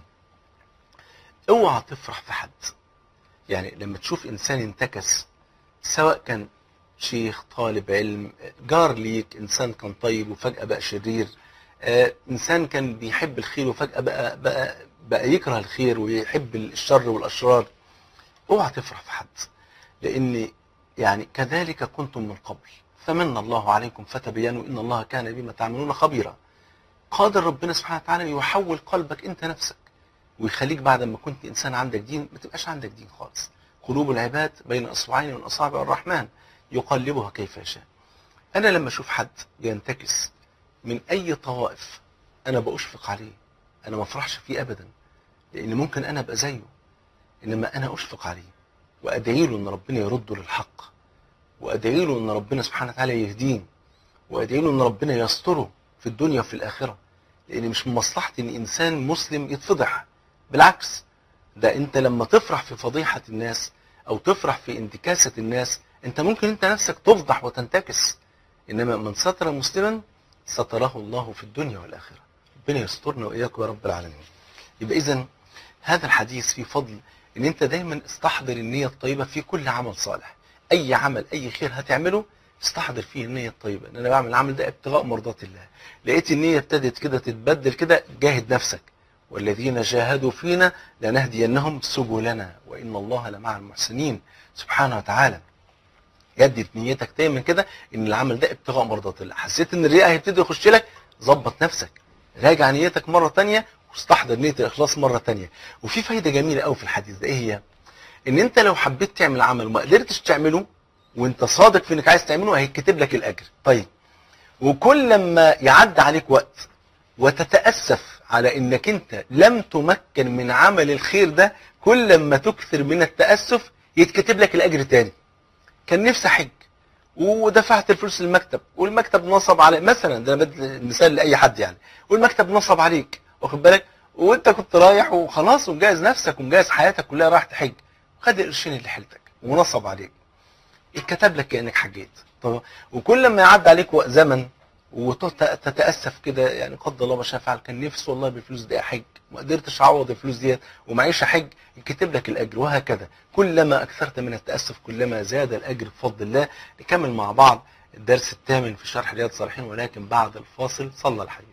اوعى تفرح في حد يعني لما تشوف انسان انتكس سواء كان شيخ طالب علم جار ليك انسان كان طيب وفجأة بقى شرير آه انسان كان بيحب الخير وفجأة بقى بقى بقى يكره الخير ويحب الشر والاشرار اوعى تفرح في حد لان يعني كذلك كنتم من قبل فمن الله عليكم فتبينوا ان الله كان بما تعملون خبيرا قادر ربنا سبحانه وتعالى يحول قلبك انت نفسك ويخليك بعد ما كنت انسان عندك دين ما تبقاش عندك دين خالص قلوب العباد بين اصبعين من اصابع الرحمن يقلبها كيف يشاء انا لما اشوف حد ينتكس من اي طوائف انا بأشفق عليه انا ما افرحش فيه ابدا لان ممكن انا ابقى زيه انما انا اشفق عليه وادعي له ان ربنا يرده للحق وادعي له ان ربنا سبحانه وتعالى يهديه وادعي له ان ربنا يستره في الدنيا وفي الاخره لان مش من مصلحتي ان انسان مسلم يتفضح بالعكس ده انت لما تفرح في فضيحه الناس او تفرح في انتكاسه الناس انت ممكن انت نفسك تفضح وتنتكس انما من ستر مسلما ستره الله في الدنيا والاخره ربنا يسترنا واياكم يا رب العالمين يبقى اذا هذا الحديث فيه فضل ان انت دايما استحضر النيه الطيبه في كل عمل صالح اي عمل اي خير هتعمله استحضر فيه النيه الطيبه ان انا بعمل العمل ده ابتغاء مرضات الله لقيت النيه ابتدت كده تتبدل كده جاهد نفسك والذين جاهدوا فينا لنهدينهم سبلنا وان الله لمع المحسنين سبحانه وتعالى جدد نيتك دايما كده ان العمل ده ابتغاء مرضات الله حسيت ان الرياء هيبتدي يخش لك ظبط نفسك راجع نيتك مره تانية واستحضر نيه الاخلاص مره تانية وفي فايده جميله قوي في الحديث ده ايه هي ان انت لو حبيت تعمل عمل وما قدرتش تعمله وانت صادق في انك عايز تعمله هيتكتب لك الاجر طيب وكل لما يعدي عليك وقت وتتاسف على انك انت لم تمكن من عمل الخير ده كل لما تكثر من التاسف يتكتب لك الاجر تاني كان نفسي حج ودفعت الفلوس للمكتب والمكتب نصب على مثلا ده انا بدي مثال لاي حد يعني والمكتب نصب عليك واخد بالك وانت كنت رايح وخلاص ومجهز نفسك ومجهز حياتك كلها رايح تحج خد القرشين اللي حيلتك ونصب عليك اتكتب لك كانك حجيت طب وكل ما يعدي عليك وقت زمن وتتاسف كده يعني قدر الله ما شاء فعل كان نفسي والله بالفلوس دي احج ما قدرتش اعوض الفلوس ديت ومعيش احج يكتب لك الاجر وهكذا كلما اكثرت من التاسف كلما زاد الاجر بفضل الله نكمل مع بعض الدرس الثامن في شرح رياض الصالحين ولكن بعد الفاصل صلى الحي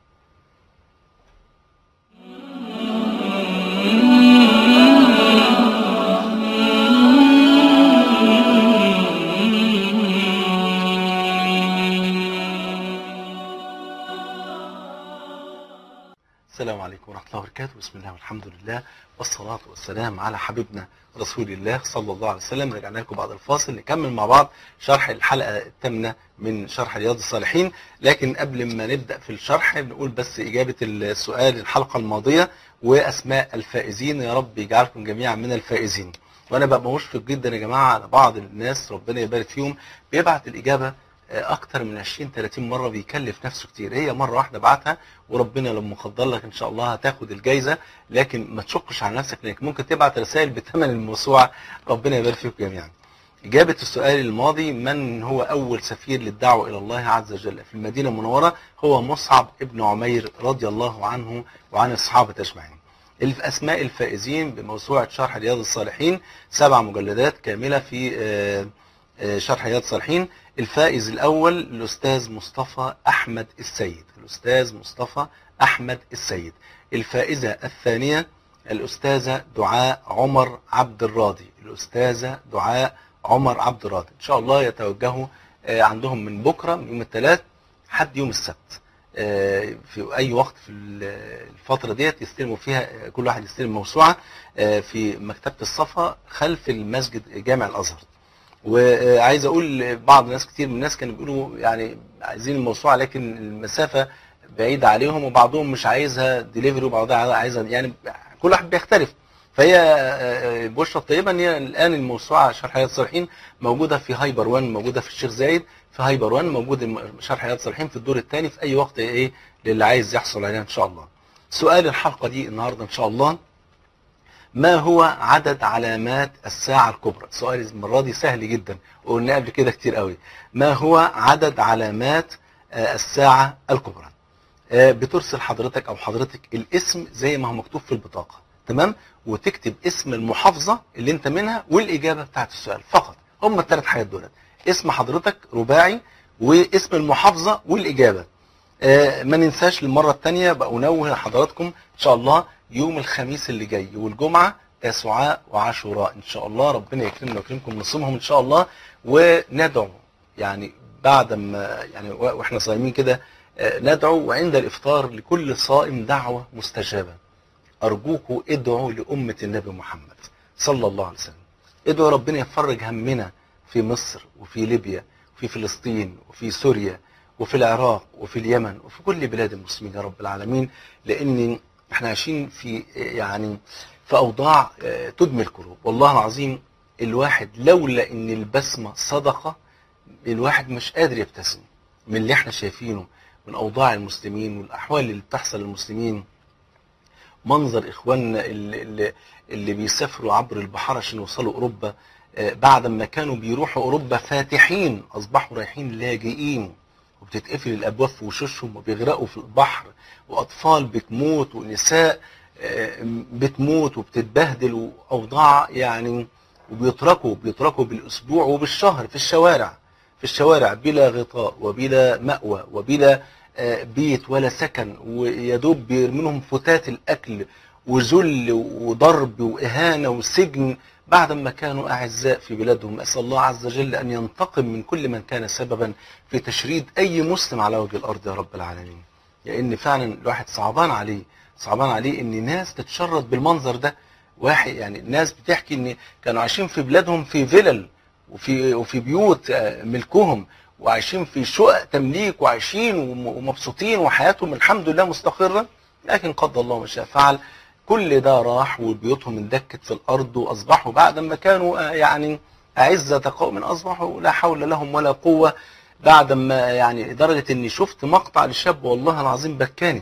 السلام عليكم ورحمة الله وبركاته بسم الله والحمد لله والصلاة والسلام على حبيبنا رسول الله صلى الله عليه وسلم رجعنا لكم بعد الفاصل نكمل مع بعض شرح الحلقة الثامنة من شرح رياض الصالحين لكن قبل ما نبدأ في الشرح بنقول بس إجابة السؤال الحلقة الماضية وأسماء الفائزين يا رب يجعلكم جميعا من الفائزين وأنا ببقى مشفق جدا يا جماعة على بعض الناس ربنا يبارك فيهم بيبعت الإجابة اكتر من 20 30 مره بيكلف نفسه كتير هي مره واحده بعتها وربنا لما قدر لك ان شاء الله هتاخد الجايزه لكن ما تشقش على نفسك لانك ممكن تبعت رسائل بثمن الموسوعه ربنا يبارك فيكم جميعا إجابة السؤال الماضي من هو أول سفير للدعوة إلى الله عز وجل في المدينة المنورة هو مصعب ابن عمير رضي الله عنه وعن الصحابة أجمعين أسماء الفائزين بموسوعة شرح رياض الصالحين سبع مجلدات كاملة في شرح رياض الصالحين الفائز الأول الأستاذ مصطفى أحمد السيد الأستاذ مصطفى أحمد السيد الفائزة الثانية الأستاذة دعاء عمر عبد الراضي الأستاذة دعاء عمر عبد الراضي إن شاء الله يتوجهوا عندهم من بكرة من يوم الثلاث حد يوم السبت في أي وقت في الفترة ديت يستلموا فيها كل واحد يستلم موسوعة في مكتبة الصفا خلف المسجد جامع الأزهر وعايز اقول بعض ناس كتير من الناس كانوا بيقولوا يعني عايزين الموسوعه لكن المسافه بعيده عليهم وبعضهم مش عايزها ديليفري وبعضها عايزها يعني كل واحد بيختلف فهي بشرى طيبه ان هي الان الموسوعه شرح رياض الصالحين موجوده في هايبر 1 موجوده في الشيخ زايد في هايبر 1 موجود شرح رياض الصالحين في الدور الثاني في اي وقت ايه للي عايز يحصل عليها ان شاء الله. سؤال الحلقه دي النهارده ان شاء الله ما هو عدد علامات الساعة الكبرى سؤال المرة دي سهل جدا وقلنا قبل كده كتير قوي ما هو عدد علامات الساعة الكبرى بترسل حضرتك او حضرتك الاسم زي ما هو مكتوب في البطاقة تمام وتكتب اسم المحافظة اللي انت منها والاجابة بتاعت السؤال فقط هم الثلاث حاجات دولت اسم حضرتك رباعي واسم المحافظة والاجابة ما ننساش للمرة الثانية بقى انوه لحضراتكم ان شاء الله يوم الخميس اللي جاي والجمعة تسعاء وعاشوراء ان شاء الله ربنا يكرمنا ويكرمكم نصومهم ان شاء الله وندعو يعني بعد ما يعني و- واحنا صايمين كده آه، ندعو وعند الافطار لكل صائم دعوه مستجابه ارجوكوا ادعوا لامه النبي محمد صلى الله عليه وسلم ادعوا ربنا يفرج همنا في مصر وفي ليبيا وفي فلسطين وفي سوريا وفي العراق وفي اليمن وفي كل بلاد المسلمين يا رب العالمين لان احنا عايشين في يعني في اوضاع آه، تدمي القلوب والله العظيم الواحد لولا ان البسمه صدقه الواحد مش قادر يبتسم من اللي احنا شايفينه من اوضاع المسلمين والاحوال اللي بتحصل للمسلمين منظر اخواننا اللي, اللي, اللي بيسافروا عبر البحار عشان يوصلوا اوروبا آه، بعد ما كانوا بيروحوا اوروبا فاتحين اصبحوا رايحين لاجئين وبتتقفل الابواب في وشوشهم وبيغرقوا في البحر واطفال بتموت ونساء آه، بتموت وبتتبهدل واوضاع يعني وبيتركوا بيتركوا بالاسبوع وبالشهر في الشوارع في الشوارع بلا غطاء وبلا مأوى وبلا آه، بيت ولا سكن ويدوب بيرمونهم فتات الاكل وذل وضرب واهانه وسجن بعد ما كانوا اعزاء في بلادهم اسال الله عز وجل ان ينتقم من كل من كان سببا في تشريد اي مسلم على وجه الارض يا رب العالمين لان فعلا الواحد صعبان عليه صعبان عليه ان ناس تتشرد بالمنظر ده واحد يعني الناس بتحكي ان كانوا عايشين في بلادهم في فلل وفي وفي بيوت آه، ملكهم وعايشين في شقق تمليك وعايشين وم- ومبسوطين وحياتهم الحمد لله مستقره لكن قدر الله ما شاء فعل كل ده راح وبيوتهم اندكت في الارض واصبحوا بعد ما كانوا آه، يعني اعزه قوم اصبحوا لا حول لهم ولا قوه بعد ما يعني لدرجه اني شفت مقطع لشاب والله العظيم بكاني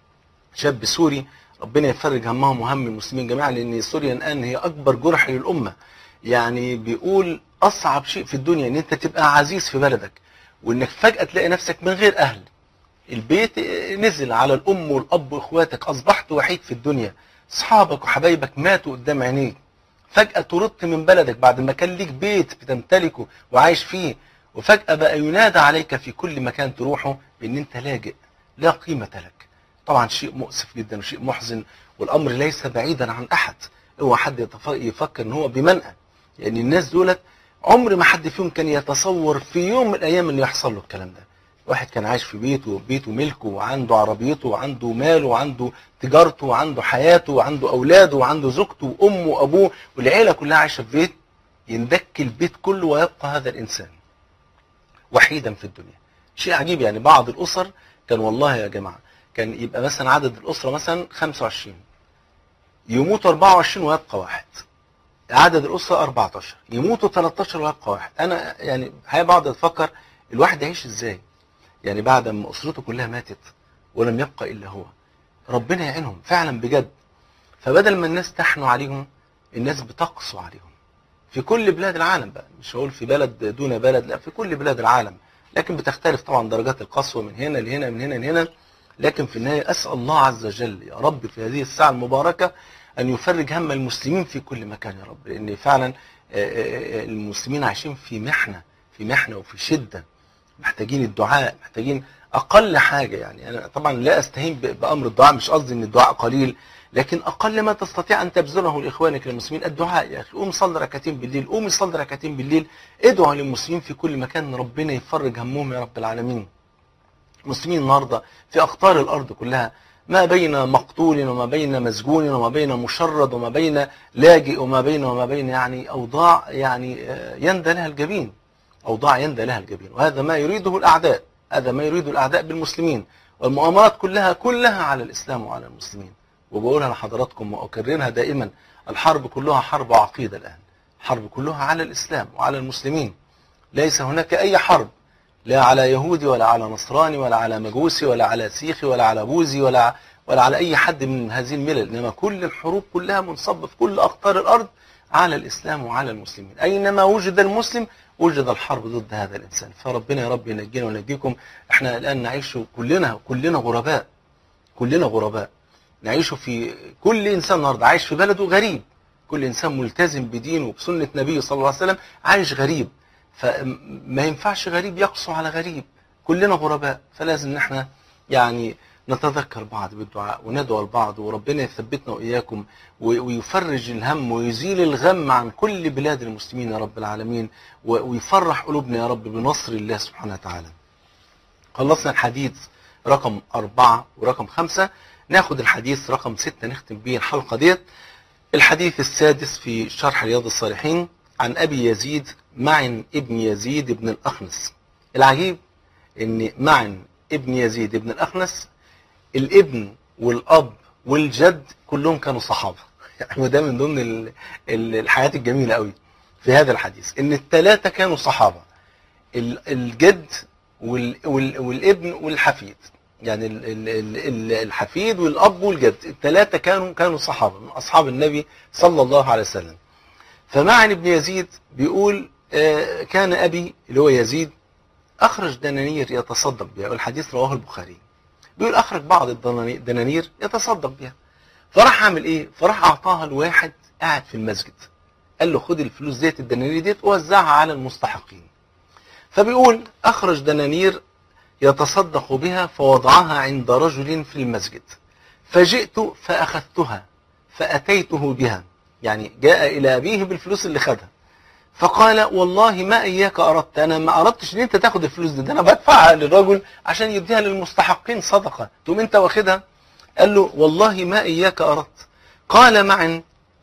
شاب سوري ربنا يفرج همهم وهم المسلمين جميعا لان سوريا الان هي اكبر جرح للامه يعني بيقول اصعب شيء في الدنيا ان انت تبقى عزيز في بلدك وانك فجاه تلاقي نفسك من غير اهل البيت نزل على الام والاب واخواتك اصبحت وحيد في الدنيا اصحابك وحبايبك ماتوا قدام عينيك فجاه طردت من بلدك بعد ما كان ليك بيت بتمتلكه وعايش فيه وفجاه بقى ينادى عليك في كل مكان تروحه بان انت لاجئ لا قيمه لك طبعا شيء مؤسف جدا وشيء محزن والامر ليس بعيدا عن احد اوعى حد يتف- يفكر ان هو بمنأى لان الناس دولت عمر ما حد فيهم كان يتصور في يوم من الايام ان يحصل له الكلام ده واحد كان عايش في بيته بيته ملكه وعنده عربيته وعنده ماله وعنده تجارته وعنده حياته وعنده اولاده وعنده زوجته وامه وابوه والعيله كلها عايشه في بيت يندك البيت كله ويبقى هذا الانسان وحيدا في الدنيا شيء عجيب يعني بعض الاسر كان والله يا جماعه كان يبقى مثلا عدد الاسره مثلا 25 يموت 24 ويبقى واحد عدد الاسره 14 يموتوا 13 ويبقى واحد انا يعني الحقيقه بقعد اتفكر الواحد يعيش ازاي يعني بعد ما اسرته كلها ماتت ولم يبقى الا هو ربنا يعينهم فعلا بجد فبدل ما الناس تحنو عليهم الناس بتقسو عليهم في كل بلاد العالم بقى مش هقول في بلد دون بلد لا في كل بلاد العالم لكن بتختلف طبعا درجات القسوه من هنا لهنا من هنا لهنا لكن في النهايه اسال الله عز وجل يا رب في هذه الساعه المباركه ان يفرج هم المسلمين في كل مكان يا رب لان فعلا آه، آه، آه، المسلمين عايشين في محنه في محنه وفي شده محتاجين الدعاء محتاجين اقل حاجه يعني انا طبعا لا استهين ب- بامر الدعاء مش قصدي ان الدعاء قليل لكن اقل ما تستطيع ان تبذله لاخوانك المسلمين الدعاء يا اخي قوم صلي ركعتين بالليل قوم صلي ركعتين بالليل ادعوا للمسلمين في كل مكان ربنا يفرج همهم يا رب العالمين المسلمين النهارده في اقطار الارض كلها ما بين مقتول وما بين مسجون وما بين مشرد وما بين لاجئ وما بين وما بين يعني اوضاع يعني آه، يندى لها الجبين اوضاع يندى لها الجبين وهذا ما يريده الاعداء هذا ما يريده الاعداء بالمسلمين والمؤامرات كلها كلها على الاسلام وعلى المسلمين وبقولها لحضراتكم واكررها دائما الحرب كلها حرب عقيده الان حرب كلها على الاسلام وعلى المسلمين ليس هناك اي حرب لا على يهودي ولا على نصراني ولا على مجوسي ولا على سيخي ولا على بوذي ولا ولا على اي حد من هذه الملل انما كل الحروب كلها منصبه في كل اقطار الارض على الاسلام وعلى المسلمين اينما وجد المسلم وجد الحرب ضد هذا الانسان فربنا يا رب ينجينا وينجيكم احنا الان نعيش كلنا كلنا غرباء كلنا غرباء نعيش في كل انسان النهارده عايش في بلده غريب كل انسان ملتزم بدينه وبسنه نبيه صلى الله عليه وسلم عايش غريب فما ينفعش غريب يقسو على غريب كلنا غرباء فلازم ان احنا يعني نتذكر بعض بالدعاء وندعو لبعض وربنا يثبتنا وإياكم و- ويفرج الهم ويزيل الغم عن كل بلاد المسلمين يا رب العالمين و- ويفرح قلوبنا يا رب بنصر الله سبحانه وتعالى خلصنا الحديث رقم أربعة ورقم خمسة ناخد الحديث رقم ستة نختم بيه الحلقة ديت الحديث السادس في شرح رياض الصالحين عن أبي يزيد معن ابن يزيد بن الأخنس العجيب ان معن ابن يزيد ابن الأخنس الابن والأب والجد كلهم كانوا صحابة يعني وده من ضمن ال- ال- الحياة الجميلة قوي في هذا الحديث ان الثلاثة كانوا صحابة ال- الجد وال- وال- والابن والحفيد يعني ال- ال- ال- ال- الحفيد والاب والجد الثلاثه كانوا كانوا صحابه من اصحاب النبي صلى الله عليه وسلم فمعن ابن يزيد بيقول آه، كان ابي اللي هو يزيد اخرج دنانير يتصدق بها والحديث رواه البخاري بيقول اخرج بعض الدناني- الدنانير يتصدق بها فراح عامل ايه فراح اعطاها لواحد قاعد في المسجد قال له خد الفلوس ديت الدنانير ديت ووزعها على المستحقين فبيقول أخرج دنانير يتصدق بها فوضعها عند رجل في المسجد فجئت فأخذتها فأتيته بها يعني جاء إلى أبيه بالفلوس اللي خدها فقال والله ما إياك أردت أنا ما أردتش إن أنت تاخد الفلوس دي ده أنا بدفعها للرجل عشان يديها للمستحقين صدقة تقوم أنت واخدها قال له والله ما إياك أردت قال معا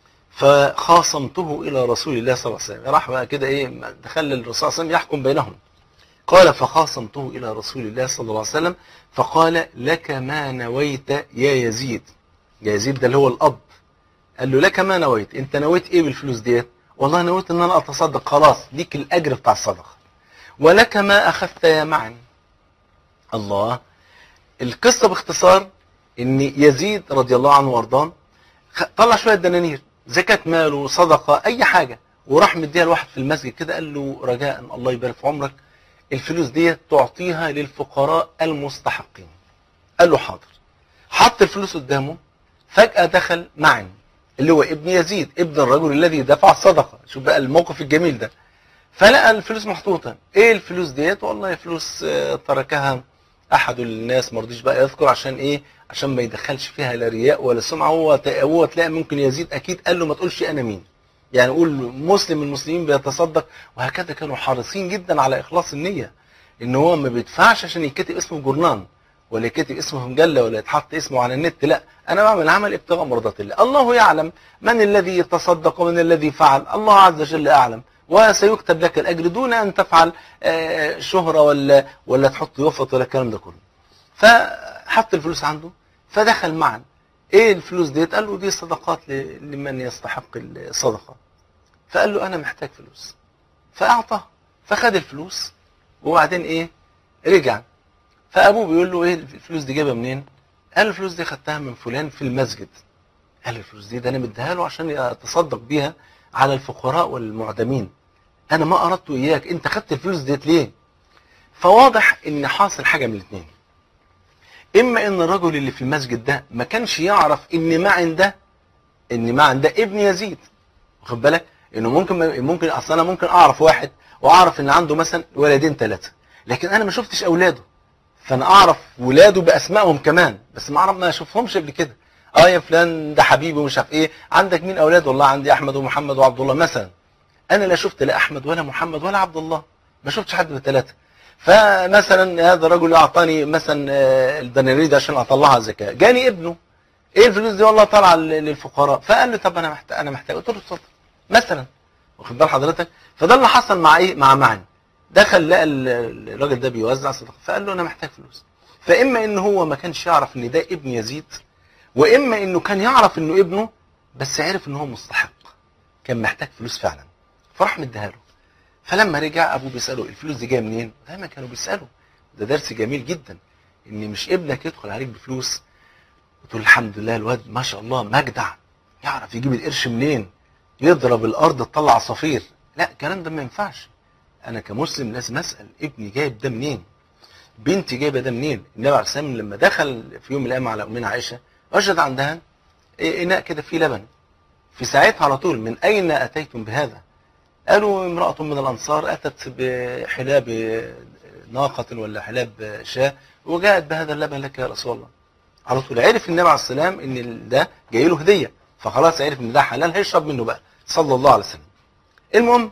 فخاصمته إلى رسول الله صلى الله عليه وسلم راح بقى كده إيه دخل الرسول صلى الله عليه وسلم يحكم بينهم قال فخاصمته إلى رسول الله صلى الله عليه وسلم فقال لك ما نويت يا يزيد يا يزيد ده اللي هو الأب قال له لك ما نويت انت نويت ايه بالفلوس ديت والله نويت ان انا اتصدق خلاص ليك الاجر بتاع الصدقه ولك ما اخذت يا معن الله القصه باختصار ان يزيد رضي الله عنه وارضاه خ- طلع شويه دنانير زكاه ماله صدقه اي حاجه وراح مديها لواحد في المسجد كده قال له رجاء الله يبارك في عمرك الفلوس ديت تعطيها للفقراء المستحقين قال له حاضر حط الفلوس قدامه فجأة دخل معن اللي هو ابن يزيد ابن الرجل الذي دفع الصدقة شوف بقى الموقف الجميل ده فلقى الفلوس محطوطة ايه الفلوس ديت والله فلوس آه، تركها احد الناس ما رضيش بقى يذكر عشان ايه عشان ما يدخلش فيها لا رياء ولا سمعة هو ت- هو تلاقي ممكن يزيد اكيد قال له ما تقولش انا مين يعني قول مسلم من المسلمين بيتصدق وهكذا كانوا حريصين جدا على اخلاص النية ان هو ما بيدفعش عشان يتكتب اسمه في جورنان ولا يكتب اسمه في مجله ولا يتحط اسمه على النت لا انا بعمل عمل ابتغاء مرضات الله الله يعلم من الذي يتصدق ومن الذي فعل الله عز وجل اعلم وسيكتب لك الاجر دون ان تفعل آه، شهره ولا ولا تحط يفط ولا الكلام ده كله فحط الفلوس عنده فدخل معا ايه الفلوس ديت قال له دي صدقات ل- لمن يستحق الصدقه فقال له انا محتاج فلوس فاعطاه فخد الفلوس وبعدين ايه رجع فابوه بيقول له ايه الفلوس دي جايبها منين قال له الفلوس دي خدتها من فلان في المسجد قال له الفلوس دي ده انا مديها له عشان يتصدق بيها على الفقراء والمعدمين انا ما اردت اياك انت خدت الفلوس ديت ليه فواضح ان حاصل حاجه من الاثنين اما ان الرجل اللي في المسجد ده ما كانش يعرف ان معن ده ان معن ده ابن يزيد واخد بالك انه ممكن ممكن اصل انا ممكن اعرف واحد واعرف ان عنده مثلا ولدين ثلاثه لكن انا ما شفتش اولاده فانا اعرف ولاده باسمائهم كمان بس ما اعرف ما اشوفهمش قبل كده اه يا فلان ده حبيبي ومش عارف ايه عندك مين اولاد والله عندي احمد ومحمد وعبد الله مثلا انا لا شفت لا احمد ولا محمد ولا عبد الله ما شفتش حد من الثلاثه فمثلا هذا الرجل اعطاني مثلا آه، الدنانير دي عشان اطلعها زكاه جاني ابنه ايه الفلوس دي والله طالعه لل- للفقراء فقال له طب انا محتاج انا محتاج قلت له اتفضل مثلا واخد بال حضرتك فده اللي حصل مع ايه مع معن دخل لقى ال- الراجل ده بيوزع صدقه فقال له انا محتاج فلوس فاما ان هو ما كانش يعرف ان ده ابن يزيد واما انه كان يعرف انه ابنه بس عرف ان هو مستحق كان محتاج فلوس فعلا فراح مديها له فلما رجع ابوه بيساله الفلوس دي جايه منين دايما كانوا بيسالوا ده درس جميل جدا ان مش ابنك يدخل عليك بفلوس وتقول الحمد لله الواد ما شاء الله مجدع يعرف يجيب القرش منين يضرب الارض تطلع عصافير لا الكلام ده ما ينفعش انا كمسلم لازم اسال ابني جايب ده منين بنتي جايبه ده منين النبي عليه الصلاه والسلام لما دخل في يوم من الايام على امنا عائشه وجد عندها إيه اناء كده فيه لبن في ساعتها على طول من اين اتيتم بهذا قالوا امراه من الانصار اتت بحلاب ناقه ولا حلاب شاة وجاءت بهذا اللبن لك يا رسول الله على طول عرف النبي عليه السلام ان ده جاي له هديه فخلاص عرف ان ده حلال هيشرب منه بقى صلى الله عليه وسلم المهم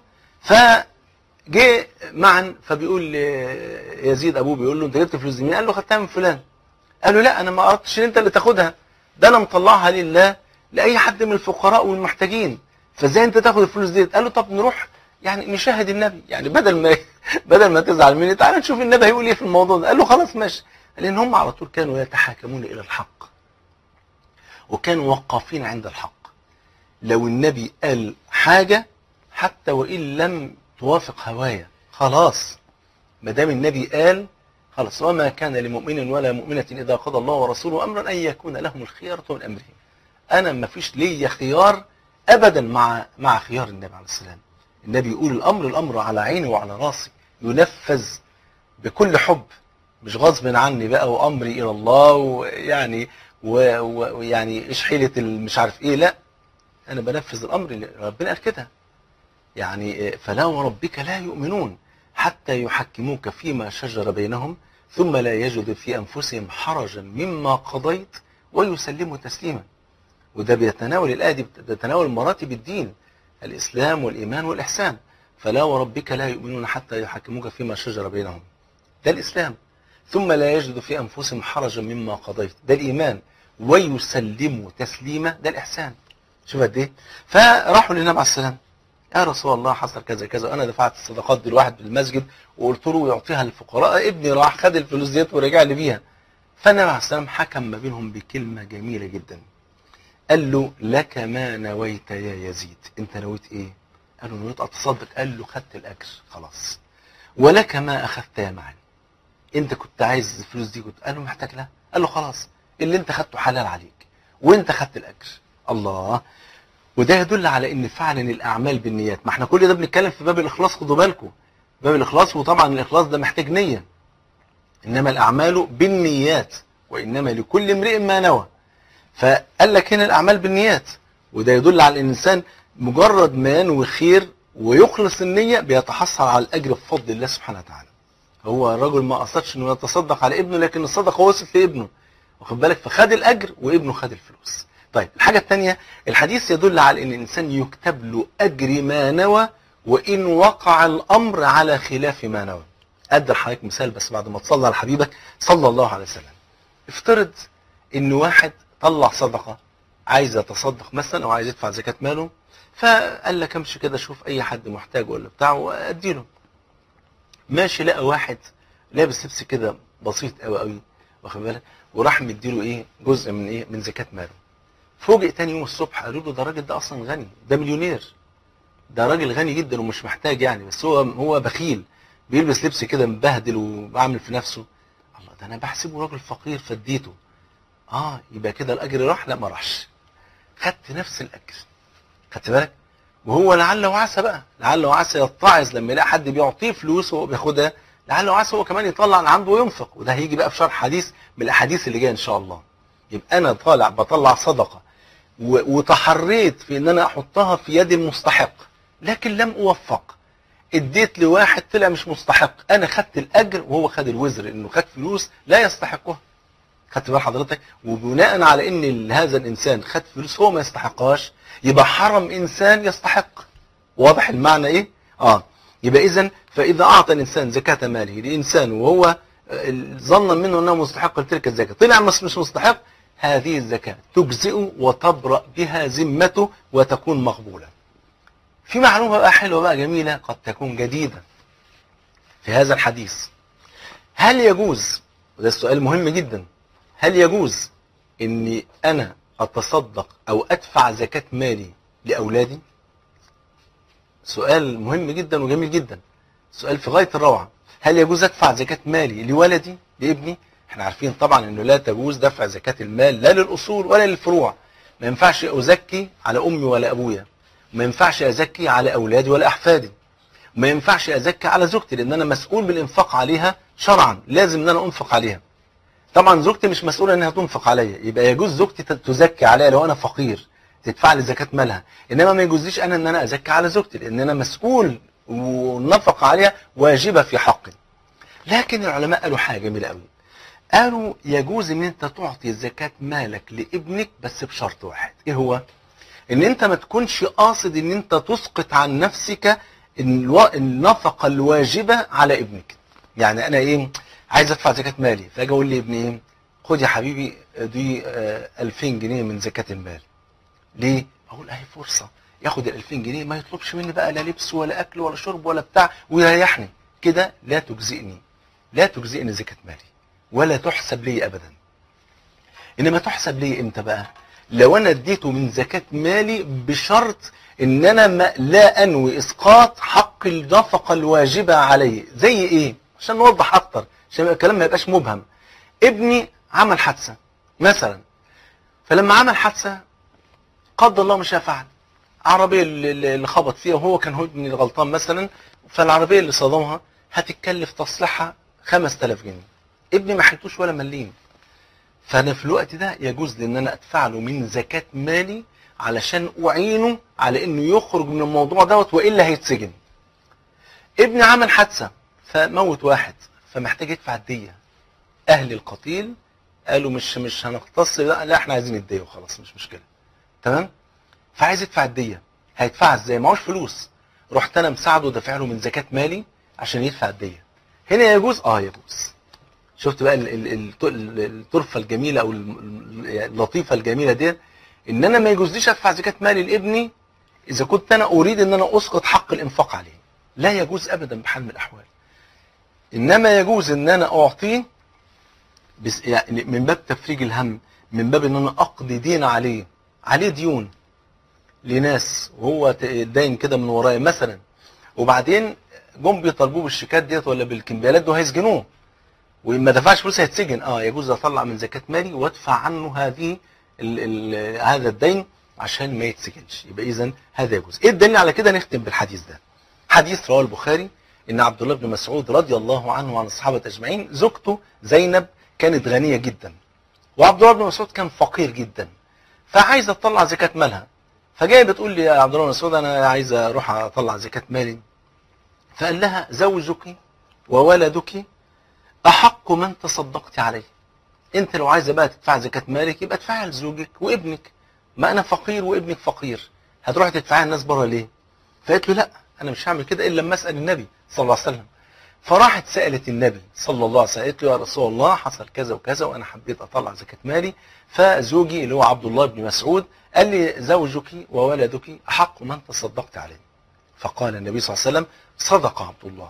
فجه معا فبيقول يزيد ابوه بيقول له انت جبت فلوس دي مين قال له خدتها من فلان قال له لا انا ما اردتش ان انت اللي تاخدها ده انا مطلعها لله لاي حد من الفقراء والمحتاجين فازاي انت تاخد الفلوس دي قال له طب نروح يعني نشاهد النبي يعني بدل ما بدل ما تزعل مني تعالى نشوف النبي هيقول ايه في الموضوع ده قال له خلاص ماشي لان هم على طول كانوا يتحاكمون الى الحق وكانوا وقافين عند الحق لو النبي قال حاجة حتى وإن لم توافق هوايا خلاص ما دام النبي قال خلاص وما كان لمؤمن ولا مؤمنة إذا قضى الله ورسوله أمرا أن يكون لهم الخيارة من أمرهم أنا ما فيش ليا خيار أبدا مع مع خيار النبي عليه السلام النبي يقول الأمر الأمر على عيني وعلى راسي ينفذ بكل حب مش غصب عني بقى وأمري إلى الله ويعني ويعني إيش حيلة مش عارف إيه لا أنا بنفذ الأمر اللي ربنا قال كده يعني فلا وربك لا يؤمنون حتى يحكموك فيما شجر بينهم ثم لا يجد في أنفسهم حرجا مما قضيت ويسلموا تسليما وده بيتناول الآية دي بتتناول مراتب الدين الإسلام والإيمان والإحسان فلا وربك لا يؤمنون حتى يحكموك فيما شجر بينهم ده الإسلام ثم لا يجد في أنفسهم حرجا مما قضيت ده الإيمان ويسلموا تسليما ده الإحسان شوف قد ايه فراحوا للنبي عليه السلام يا رسول الله حصل كذا كذا وانا دفعت الصدقات دي لواحد في المسجد وقلت له يعطيها للفقراء ابني راح خد الفلوس ديت ورجع لي بيها فالنبي عليه السلام حكم ما بينهم بكلمه جميله جدا قال له لك ما نويت يا يزيد انت نويت ايه قال له نويت اتصدق قال له خدت الاجر خلاص ولك ما اخذت يا معي انت كنت عايز الفلوس دي كنت قال له محتاج لها قال له خلاص اللي انت خدته حلال عليك وانت خدت الاجر الله وده يدل على ان فعلا الاعمال بالنيات ما احنا كل ده بنتكلم في باب الاخلاص خدوا بالكم باب الاخلاص وطبعا الاخلاص ده محتاج نيه انما الاعمال بالنيات وانما لكل امرئ ما نوى فقال لك هنا الاعمال بالنيات وده يدل على ان الانسان مجرد ما ينوي خير ويخلص النيه بيتحصل على الاجر بفضل الله سبحانه وتعالى هو الرجل ما قصدش انه يتصدق على ابنه لكن الصدقه وصلت لابنه واخد بالك فخد الاجر وابنه خد الفلوس طيب الحاجة الثانية الحديث يدل على ان الانسان يكتب له اجر ما نوى وان وقع الامر على خلاف ما نوى ادي لحضرتك مثال بس بعد ما تصلي على حبيبك صلى الله عليه وسلم افترض ان واحد طلع صدقة عايز يتصدق مثلا او عايز يدفع زكاة ماله فقال لك امشي كده شوف اي حد محتاج ولا بتاع وادي له ماشي لقى واحد لابس لبس كده بسيط قوي قوي واخد بالك وراح مديله ايه جزء من ايه من زكاة ماله فوجئ تاني يوم الصبح قالوا له ده الراجل ده اصلا غني ده مليونير ده راجل غني جدا ومش محتاج يعني بس هو هو بخيل بيلبس لبس كده مبهدل وبعمل في نفسه الله ده انا بحسبه راجل فقير فاديته اه يبقى كده الاجر راح لا ما راحش خدت نفس الاجر خدت بالك وهو لعل وعسى بقى لعل وعسى يتعظ لما يلاقي حد بيعطيه فلوس وهو بياخدها لعل وعسى هو كمان يطلع اللي عنده وينفق وده هيجي بقى في شرح حديث من الاحاديث اللي جايه ان شاء الله يبقى انا طالع بطلع صدقه وتحريت في ان انا احطها في يد المستحق لكن لم اوفق اديت لواحد طلع مش مستحق انا خدت الاجر وهو خد الوزر انه خد فلوس لا يستحقها خدت بال حضرتك وبناء على ان هذا الانسان خد فلوس هو ما يستحقهاش يبقى حرم انسان يستحق واضح المعنى ايه اه يبقى اذا فاذا اعطى الانسان زكاه ماله لانسان وهو ظنا منه انه مستحق لتلك الزكاه طلع مش مستحق هذه الزكاة تجزئ وتبرأ بها ذمته وتكون مقبولة في معلومة بقى حلوة بقى جميلة قد تكون جديدة في هذا الحديث هل يجوز وده السؤال مهم جدا هل يجوز اني انا اتصدق او ادفع زكاة مالي لاولادي سؤال مهم جدا وجميل جدا سؤال في غاية الروعة هل يجوز ادفع زكاة مالي لولدي لابني احنا عارفين طبعا انه لا تجوز دفع زكاة المال لا للاصول ولا للفروع ما ينفعش ازكي على امي ولا ابويا ما ينفعش ازكي على اولادي ولا احفادي ما ينفعش ازكي على زوجتي لان انا مسؤول بالانفاق عليها شرعا لازم ان انا انفق عليها طبعا زوجتي مش مسؤوله انها تنفق عليا يبقى يجوز زوجتي تزكي عليا لو انا فقير تدفع لي زكاه مالها انما ما يجوزليش انا ان انا ازكي على زوجتي لان انا مسؤول والنفقه عليها واجبه في حقي لكن العلماء قالوا حاجه جميله قوي قالوا يجوز ان انت تعطي زكاة مالك لابنك بس بشرط واحد ايه هو ان انت ما تكونش قاصد ان انت تسقط عن نفسك الو- النفقة الواجبة على ابنك يعني انا ايه عايز ادفع زكاة مالي فاجي اقول لابني ايه خد يا حبيبي دي آه، 2000 جنيه من زكاة المال ليه اقول اهي فرصة ياخد ال 2000 جنيه ما يطلبش مني بقى لا لبس ولا اكل ولا شرب ولا بتاع ويريحني كده لا تجزئني لا تجزئني زكاة مالي ولا تحسب لي ابدا انما تحسب لي امتى بقى لو انا اديته من زكاة مالي بشرط ان انا ما لا انوي اسقاط حق النفقة الواجبة عليه زي ايه عشان نوضح اكتر عشان الكلام ما يبقاش مبهم ابني عمل حادثة مثلا فلما عمل حادثة قدر الله مش فعل عربية اللي اللي خبط فيها وهو كان هو ابني الغلطان مثلا فالعربية اللي صدمها هتتكلف تصليحها 5000 جنيه ابني ما حيتوش ولا مليم فانا في الوقت ده يجوز لي ان انا ادفع له من زكاة مالي علشان اعينه على انه يخرج من الموضوع دوت والا هيتسجن ابني عمل حادثة فموت واحد فمحتاج يدفع الدية اهل القتيل قالوا مش مش هنختص لا, لا احنا عايزين الدية وخلاص مش مشكلة تمام فعايز يدفع الدية هيدفعها ازاي معهوش فلوس رحت انا مساعده ودافع له من زكاة مالي عشان يدفع الدية هنا يجوز اه يجوز شفت بقى ال- ال- الت- ال- الطرفة الجميلة او الم- اللطيفة الجميلة دي ان انا ما يجوزليش ادفع زكاة مالي لابني اذا كنت انا اريد ان انا اسقط حق الانفاق عليه لا يجوز ابدا بحال من الاحوال انما يجوز ان انا اعطيه بس يعني من باب تفريج الهم من باب ان انا اقضي دين عليه عليه ديون لناس وهو ت- داين كده من ورايا مثلا وبعدين جم بيطالبوه بالشيكات ديت ولا بالكمبيالات ده هيسجنوه وإن ما دفعش فلوس هيتسجن اه يجوز اطلع من زكاة مالي وادفع عنه هذه ال ال هذا الدين عشان ما يتسجنش يبقى اذا هذا يجوز ايه الدليل على كده نختم بالحديث ده حديث رواه البخاري ان عبد الله بن مسعود رضي الله عنه وعن الصحابه اجمعين زوجته زينب كانت غنيه جدا وعبد الله بن مسعود كان فقير جدا فعايزه تطلع زكاه مالها فجايه بتقول لي يا عبد الله بن مسعود انا عايزه اروح اطلع زكاه مالي فقال لها زوجك وولدك احق من تصدقت عليه انت لو عايزه بقى تدفع زكاه مالك يبقى ادفعها لزوجك وابنك ما انا فقير وابنك فقير هتروح تدفعها الناس بره ليه فقالت له لا انا مش هعمل كده الا لما اسال النبي صلى الله عليه وسلم فراحت سالت النبي صلى الله عليه وسلم قالت له يا رسول الله حصل كذا وكذا وانا حبيت اطلع زكاه مالي فزوجي اللي هو عبد الله بن مسعود قال لي زوجك وولدك احق من تصدقت عليه فقال النبي صلى الله عليه وسلم صدق عبد الله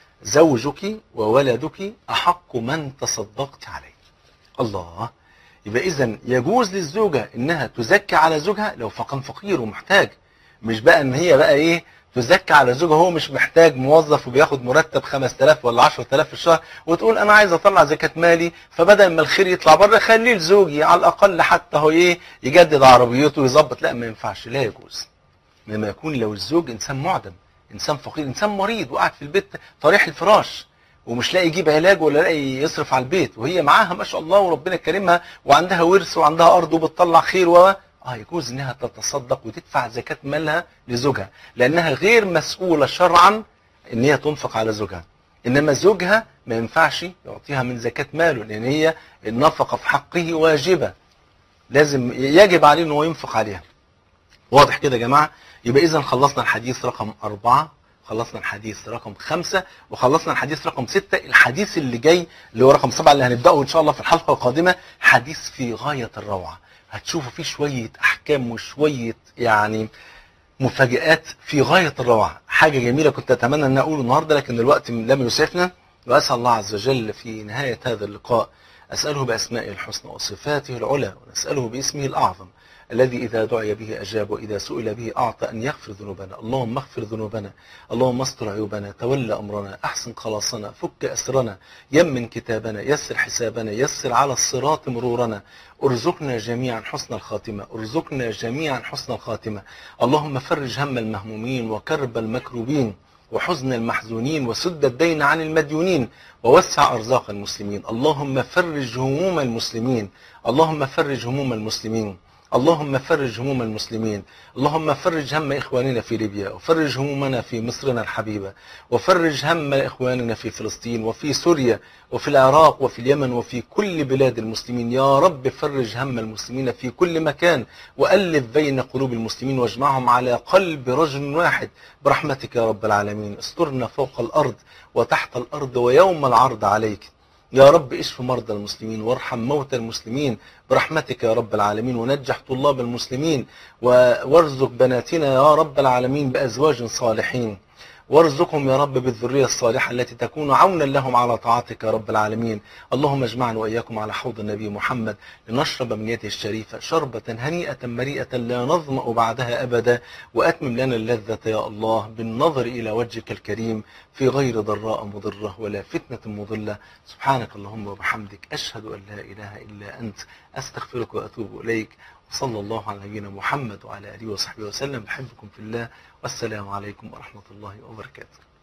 زوجك وولدك احق من تصدقت عليه الله يبقى اذا يجوز للزوجه انها تزكي على زوجها لو فكان فقير ومحتاج مش بقى ان هي بقى ايه تزكي على زوجها هو مش محتاج موظف وبياخد مرتب 5000 ولا 10000 في الشهر وتقول انا عايز اطلع زكاه مالي فبدل ما الخير يطلع بره خليه لزوجي على الاقل حتى هو ايه يجدد عربيته ويظبط لا ما ينفعش لا يجوز لما يكون لو الزوج انسان معدم انسان فقير انسان مريض وقاعد في البيت طريح الفراش ومش لاقي يجيب علاج ولا لاقي يصرف على البيت وهي معاها ما شاء الله وربنا كريمها وعندها ورث وعندها ارض وبتطلع خير و اه يجوز انها تتصدق وتدفع زكاة مالها لزوجها لانها غير مسؤولة شرعا ان هي تنفق على زوجها انما زوجها ما ينفعش يعطيها من زكاة ماله لان هي النفقة في حقه واجبة لازم يجب عليه ان هو ينفق عليها واضح كده يا جماعة يبقى اذا خلصنا الحديث رقم أربعة خلصنا الحديث رقم خمسة وخلصنا الحديث رقم ستة الحديث اللي جاي اللي هو رقم سبعة اللي هنبدأه إن شاء الله في الحلقة القادمة حديث في غاية الروعة هتشوفوا فيه شوية أحكام وشوية يعني مفاجآت في غاية الروعة حاجة جميلة كنت أتمنى أن أقوله النهاردة لكن الوقت لم يسعفنا وأسأل الله عز وجل في نهاية هذا اللقاء أسأله بأسمائه الحسنى وصفاته العلى ونسأله باسمه الأعظم الذي إذا دعي به أجاب وإذا سئل به أعطى أن يغفر ذنوبنا اللهم اغفر ذنوبنا اللهم استر عيوبنا تولى أمرنا أحسن خلاصنا فك أسرنا يمن كتابنا يسر حسابنا يسر على الصراط مرورنا ارزقنا جميعا حسن الخاتمة ارزقنا جميعا حسن الخاتمة اللهم فرج هم المهمومين وكرب المكروبين وحزن المحزونين وسد الدين عن المديونين ووسع أرزاق المسلمين اللهم فرج هموم المسلمين اللهم فرج هموم المسلمين اللهم فرج هموم المسلمين اللهم فرج هم إخواننا في ليبيا وفرج همومنا في مصرنا الحبيبة وفرج هم إخواننا في فلسطين وفي سوريا وفي العراق وفي اليمن وفي كل بلاد المسلمين يا رب فرج هم المسلمين في كل مكان وألف بين قلوب المسلمين واجمعهم على قلب رجل واحد برحمتك يا رب العالمين استرنا فوق الأرض وتحت الأرض ويوم العرض عليك يا رب اشف مرضى المسلمين وارحم موتى المسلمين برحمتك يا رب العالمين ونجح طلاب المسلمين وارزق بناتنا يا رب العالمين بأزواج صالحين وارزقهم يا رب بالذرية الصالحة التي تكون عونا لهم على طاعتك يا رب العالمين اللهم اجمعنا وإياكم على حوض النبي محمد لنشرب من يده الشريفة شربة هنيئة مريئة لا نظمأ بعدها أبدا وأتمم لنا اللذة يا الله بالنظر إلى وجهك الكريم في غير ضراء مضرة ولا فتنة مضلة سبحانك اللهم وبحمدك أشهد أن لا إله إلا أنت أستغفرك وأتوب إليك وصلى الله على نبينا محمد وعلى آله وصحبه وسلم بحبكم في الله والسلام عليكم ورحمة الله وبركاته